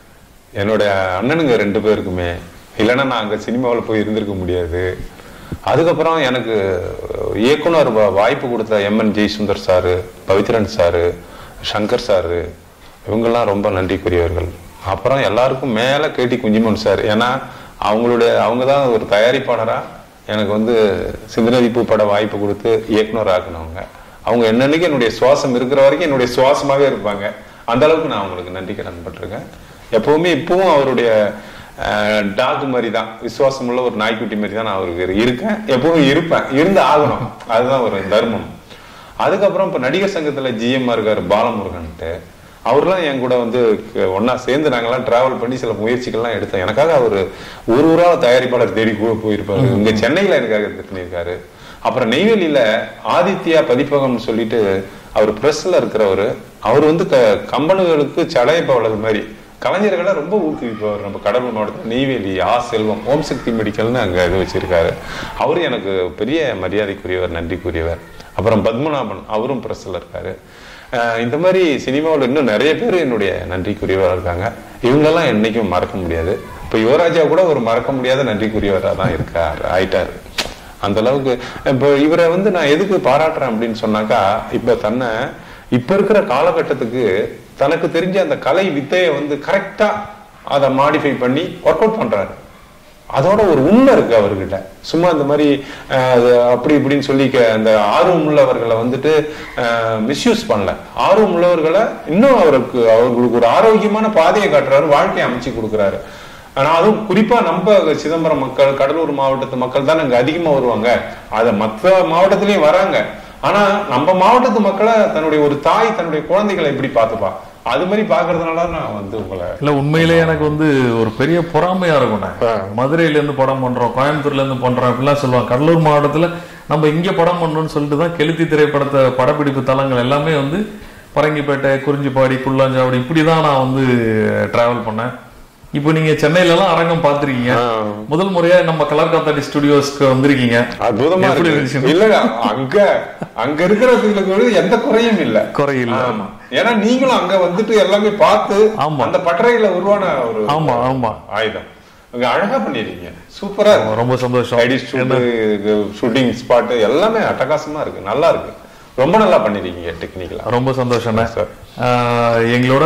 [SPEAKER 2] என்னோட அண்ணனுங்க ரெண்டு பேருக்குமே இல்லைன்னா நான் அங்க சினிமாவில் போய் இருந்திருக்க முடியாது அதுக்கப்புறம் எனக்கு இயக்குனர் வா- வாய்ப்பு கொடுத்த MN Jaisundar sir Pavithran sir Shankar sir இவங்கெல்லாம் ரொம்ப நன்றிக்குரியவர்கள் அப்புறம் எல்லாருக்கும் மேல கேட்டி குஞ்சிமன் சார் ஏன்னா அவங்களுடைய அவங்க தான் ஒரு தயாரிப்பாளரா எனக்கு வந்து சிந்தனதி பூ பட வாய்ப்பு கொடுத்து இயக்குனர் ஆக்குனவங்க அவங்க என்னன்னைக்கு என்னுடைய சுவாசம் இருக்கிற வரைக்கும் என்னுடைய சுவாசமாவே இருப்பாங்க அந்த அளவுக்கு நான் அவங்களுக்கு நன்றி கடன் பட்டிருக்கேன் எப்பவுமே இப்பவும் அவருடைய டாக் மாதிரி தான் விசுவாசம் உள்ள ஒரு நாய்க்குட்டி மாதிரி தான் நான் அவருக்கு இரு- இருக்கேன் எப்பவும் இருப்பேன் இருந்து ஆகணும் அதுதான் ஒரு தர்மம் அதுக்கப்புறம் இப்ப நடிகர் சங்கத்துல ஜிஎம் இருக்காரு பாலமுருகன்ட்டு அவர்லாம் என் கூட வந்து க- ஒண்ணா சேர்ந்து நாங்கெல்லாம் டிராவல் பண்ணி சில முயற்சிகள்லாம் எடுத்தோம் எனக்காக அவர் ஒரு ஊரா தயாரிப்பாளர் தேடி கூட போயிருப்பாரு இங்க சென்னையில எனக்காக இது பண்ணியிருக்காரு அப்புறம் நெய்வேலியில ஆதித்யா பதிப்பகம்னு சொல்லிட்டு அவர் பிரஸ்ல இருக்கிறவரு அவர் வந்து க- கம்பெனிகளுக்கு சடையப்பவளர் மாதிரி கலைஞர்களை ரொம்ப ஊக்குவிப்பவர் நம்ம கடலூர் மாவட்டத்தில் நெய்வேலி ஆ செல்வம் ஓம் சக்தி மெடிக்கல்னு அங்க இது வச்சிருக்காரு அவரு எனக்கு பெரிய மரியாதைக்குரியவர் நன்றிக்குரியவர் அப்புறம் பத்மநாபன் அவரும் பிரஸ்ல இருக்காரு அஹ் இந்த மாதிரி சினிமாவில் இன்னும் நிறைய பேர் என்னுடைய நன்றிக்குரியவராக இருக்காங்க இவங்களெல்லாம் என்னைக்கும் மறக்க முடியாது இப்போ யுவராஜா கூட ஒரு மறக்க முடியாத நன்றிக்குரியவராக தான் இருக்கார் ஆயிட்டாரு அந்த அளவுக்கு இப்போ இவரை வந்து நான் எதுக்கு பாராட்டுறேன் அப்படின்னு சொன்னாக்கா இப்ப தன்னை இப்ப இருக்கிற காலகட்டத்துக்கு தனக்கு தெரிஞ்ச அந்த கலை வித்தையை வந்து கரெக்டா அதை மாடிஃபை பண்ணி ஒர்க் அவுட் பண்றாரு அதோட ஒரு உண்மை இருக்கு அவர்கிட்ட சும்மா இந்த மாதிரி அஹ், அது அப்படி இப்படின்னு சொல்லி க- அந்த ஆர்வம் உள்ளவர்களை வந்துட்டு மிஸ்யூஸ் பண்ணல ஆர்வம் உள்ளவர்களை இன்னும் அவருக்கு அவர்களுக்கு ஒரு ஆரோக்கியமான பாதையை காட்டுறாரு வாழ்க்கையை அமைச்சு கொடுக்குறாரு ஆனா அதுவும் குறிப்பா நம்ம சிதம்பரம் மக்கள் கடலூர் மாவட்டத்து மக்கள் தான் அங்க அதிகமா வருவாங்க அத மற்ற மாவட்டத்திலயும் வராங்க ஆனா நம்ம மாவட்டத்து மக்களை தன்னுடைய ஒரு தாய் தன்னுடைய குழந்தைகளை எப்படி பார்த்துப்பா அது மாதிரி பாக்குறதுனால நான் வந்து உங்களை
[SPEAKER 1] இல்ல உண்மையிலே எனக்கு வந்து ஒரு பெரிய பொறாமையா இருக்கும் மதுரையில இருந்து படம் பண்றோம் கோயம்புத்தூர்ல இருந்து பண்றோம் அப்படிலாம் சொல்லுவாங்க கடலூர் மாவட்டத்துல நம்ம இங்க படம் பண்ணணும்னு சொல்லிட்டு தான் கெளுத்தி திரைப்படத்தை படப்பிடிப்பு தளங்கள் எல்லாமே வந்து பரங்கிப்பேட்டை குறிஞ்சிப்பாடி குள்ளஞ்சாவடி இப்படி தான் நான் வந்து டிராவல் பண்ணேன் இப்போ நீங்க சென்னையில எல்லாம் அரங்கம் பார்த்திருக்கீங்க
[SPEAKER 2] ஆ.
[SPEAKER 1] முதல் முறையா நம்ம கலர் காத்தாடி ஸ்டுடியோஸ்க்கு வந்திருக்கீங்க
[SPEAKER 2] அற்புதமா
[SPEAKER 1] எப்படி
[SPEAKER 2] இருக்கு
[SPEAKER 1] இருந்துச்சு?
[SPEAKER 2] இல்ல அங்க அங்க இருக்கிறதுக்கு எந்த குறையும் இல்ல
[SPEAKER 1] குறை இல்ல.
[SPEAKER 2] ஆமா ஏன்னா நீங்களும் அங்க வந்துட்டு எல்லாமே பார்த்து
[SPEAKER 1] ஆமா.
[SPEAKER 2] அந்த பட்டறையில உருவான ஒரு
[SPEAKER 1] ஆமா ஆமா
[SPEAKER 2] ஆயுதம் அங்க அழகா பண்ணிருக்கீங்க சூப்பரா இருக்கு
[SPEAKER 1] ரொம்ப சந்தோஷம்
[SPEAKER 2] ஐடி ஷூட்டிங் ஸ்பாட் எல்லாமே அட்டகாசமா இருக்கு நல்லா இருக்கு ரொம்ப நல்லா பண்ணிருக்கீங்க டெக்னிக்கலா
[SPEAKER 1] ரொம்ப சந்தோஷம்ண்ணே
[SPEAKER 2] Yes, sir.
[SPEAKER 1] ஆஹ் எங்களோட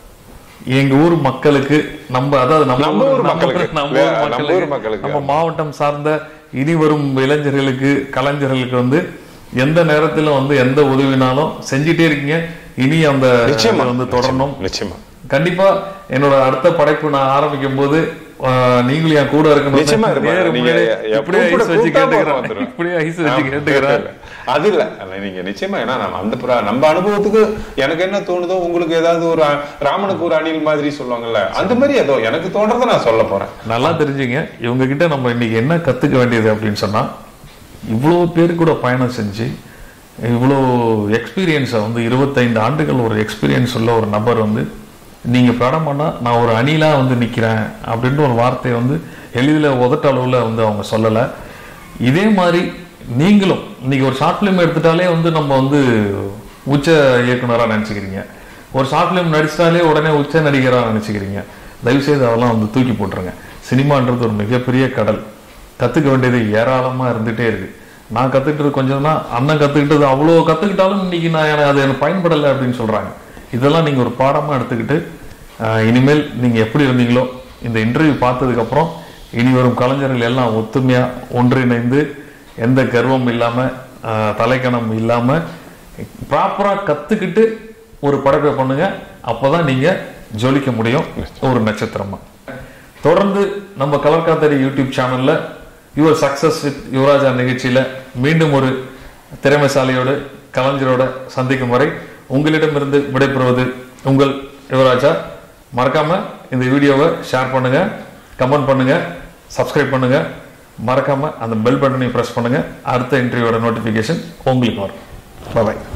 [SPEAKER 1] எங்க ஊர் மக்களுக்கு நம்ம அதாவது நம்ம
[SPEAKER 2] நம்ம ஊர்
[SPEAKER 1] நம்ம-
[SPEAKER 2] மக்களுக்கு.
[SPEAKER 1] நம்ம
[SPEAKER 2] வே-
[SPEAKER 1] ஊர்
[SPEAKER 2] நம்ம
[SPEAKER 1] மக்களுக்கு
[SPEAKER 2] ஊர் மக்களுக்கு.
[SPEAKER 1] நம்ம மாவட்டம் சார்ந்த இனி வரும் இளைஞர்களுக்கு கலைஞர்களுக்கு வந்து எந்த நேரத்துல வந்து எந்த உதவினாலும் செஞ்சிட்டே இருக்கீங்க இனி அந்த
[SPEAKER 2] நிச்சயமா
[SPEAKER 1] இது வந்து தொடரணும்
[SPEAKER 2] நிச்சயமா
[SPEAKER 1] கண்டிப்பா என்னோட அடுத்த படைப்பு நான் ஆரம்பிக்கும் போது ஆஹ், நீங்களும் என் கூட இருக்கணும்
[SPEAKER 2] நிச்சயமா இருப்பேன்.
[SPEAKER 1] நேரு
[SPEAKER 2] நீங்க
[SPEAKER 1] முன்னாடி
[SPEAKER 2] எப்ப
[SPEAKER 1] இப்படியே
[SPEAKER 2] கூட
[SPEAKER 1] ஐஸ் வச்சு
[SPEAKER 2] கூப்பிட்டா போதும்
[SPEAKER 1] கேட்டுக்கிறேன்
[SPEAKER 2] வந்துருவேன்.
[SPEAKER 1] இப்படியே ஐஸ் வச்சு
[SPEAKER 2] ஆமா,
[SPEAKER 1] கேட்டுக்கிறேன்
[SPEAKER 2] இல்ல. அது இல்ல அல்ல, நீங்க நிச்சயமா ஏன்னா நம்ம அந்த புறா- நம்ம அனுபவத்துக்கு எனக்கு என்ன தோணுதோ உங்களுக்கு ஏதாவது ஒரு அ- ராமனுக்கு ஒரு அணில் மாதிரி சொல்லுவாங்கல்ல அந்த மாதிரி ஏதோ எனக்கு தோன்றதை நான் சொல்ல போறேன்
[SPEAKER 1] நல்லா தெரிஞ்சுங்க இவங்க கிட்ட நம்ம இன்னைக்கு என்ன கத்துக்க வேண்டியது அப்படின்னு சொன்னா இவ்வளோ பேர் கூட பயணம் செஞ்சு இவ்வளோ எக்ஸ்பீரியன்ஸை வந்து இருபத்தைந்து ஆண்டுகள் ஒரு எக்ஸ்பீரியன்ஸ் உள்ள ஒரு நபர் வந்து நீங்க படம் பண்ணா நான் ஒரு அணிலா வந்து நிக்கிறேன் அப்படின்ட்டு ஒரு வார்த்தையை வந்து எளிதில் உதட்ட அளவுல வந்து அவங்க சொல்லலை இதே மாதிரி நீங்களும் இன்னைக்கு ஒரு ஷார்ட் ஃபிலிம் எடுத்துட்டாலே வந்து நம்ம வந்து உச்ச இயக்குனராக நினச்சிக்கிறீங்க ஒரு ஷார்ட் ஃபிலிம் நடிச்சிட்டாலே உடனே உச்ச நடிகராக நினச்சிக்கிறீங்க தயவுசெய்து அதெல்லாம் வந்து தூக்கி போட்டுருங்க சினிமான்றது ஒரு மிகப்பெரிய கடல் கற்றுக்க வேண்டியது ஏராளமாக இருந்துகிட்டே இருக்கு நான் கற்றுக்கிட்டது கொஞ்சம் தான் அண்ணன் கற்றுக்கிட்டது அவ்வளோ கற்றுக்கிட்டாலும் இன்னைக்கு நான் எனக்கு அது எனக்கு பயன்படலை அப்படின்னு சொல்கிறாங்க இதெல்லாம் நீங்கள் ஒரு பாடமாக எடுத்துக்கிட்டு ஆஹ், இனிமேல் நீங்கள் எப்படி இருந்தீங்களோ இந்த இன்டர்வியூ பார்த்ததுக்கப்புறம் இனி வரும் கலைஞர்கள் எல்லாம் ஒத்துமையாக ஒன்றிணைந்து எந்த கர்வம் இல்லாமல் தலைக்கணம் இல்லாமல் ப்ராப்பராக கற்றுக்கிட்டு ஒரு படைப்பை பண்ணுங்க அப்போதான் நீங்கள் ஜொலிக்க முடியும் ஒரு நட்சத்திரமா தொடர்ந்து நம்ம கலர் காத்தடி யூடியூப் சேனல்ல யுவர் சக்சஸ் வித் யுவராஜா நிகழ்ச்சியில மீண்டும் ஒரு திறமைசாலியோடு கலைஞரோட சந்திக்கும் வரை உங்களிடமிருந்து விடைபெறுவது உங்கள் யுவராஜா மறக்காம இந்த வீடியோவை ஷேர் பண்ணுங்க கமெண்ட் பண்ணுங்க சப்ஸ்கிரைப் பண்ணுங்க மறக்காம அந்த பெல் பட்டனையும் பிரஸ் பண்ணுங்க அடுத்த இன்டர்வியூட நோட்டிபிகேஷன் உங்களுக்கு வரும் பாய்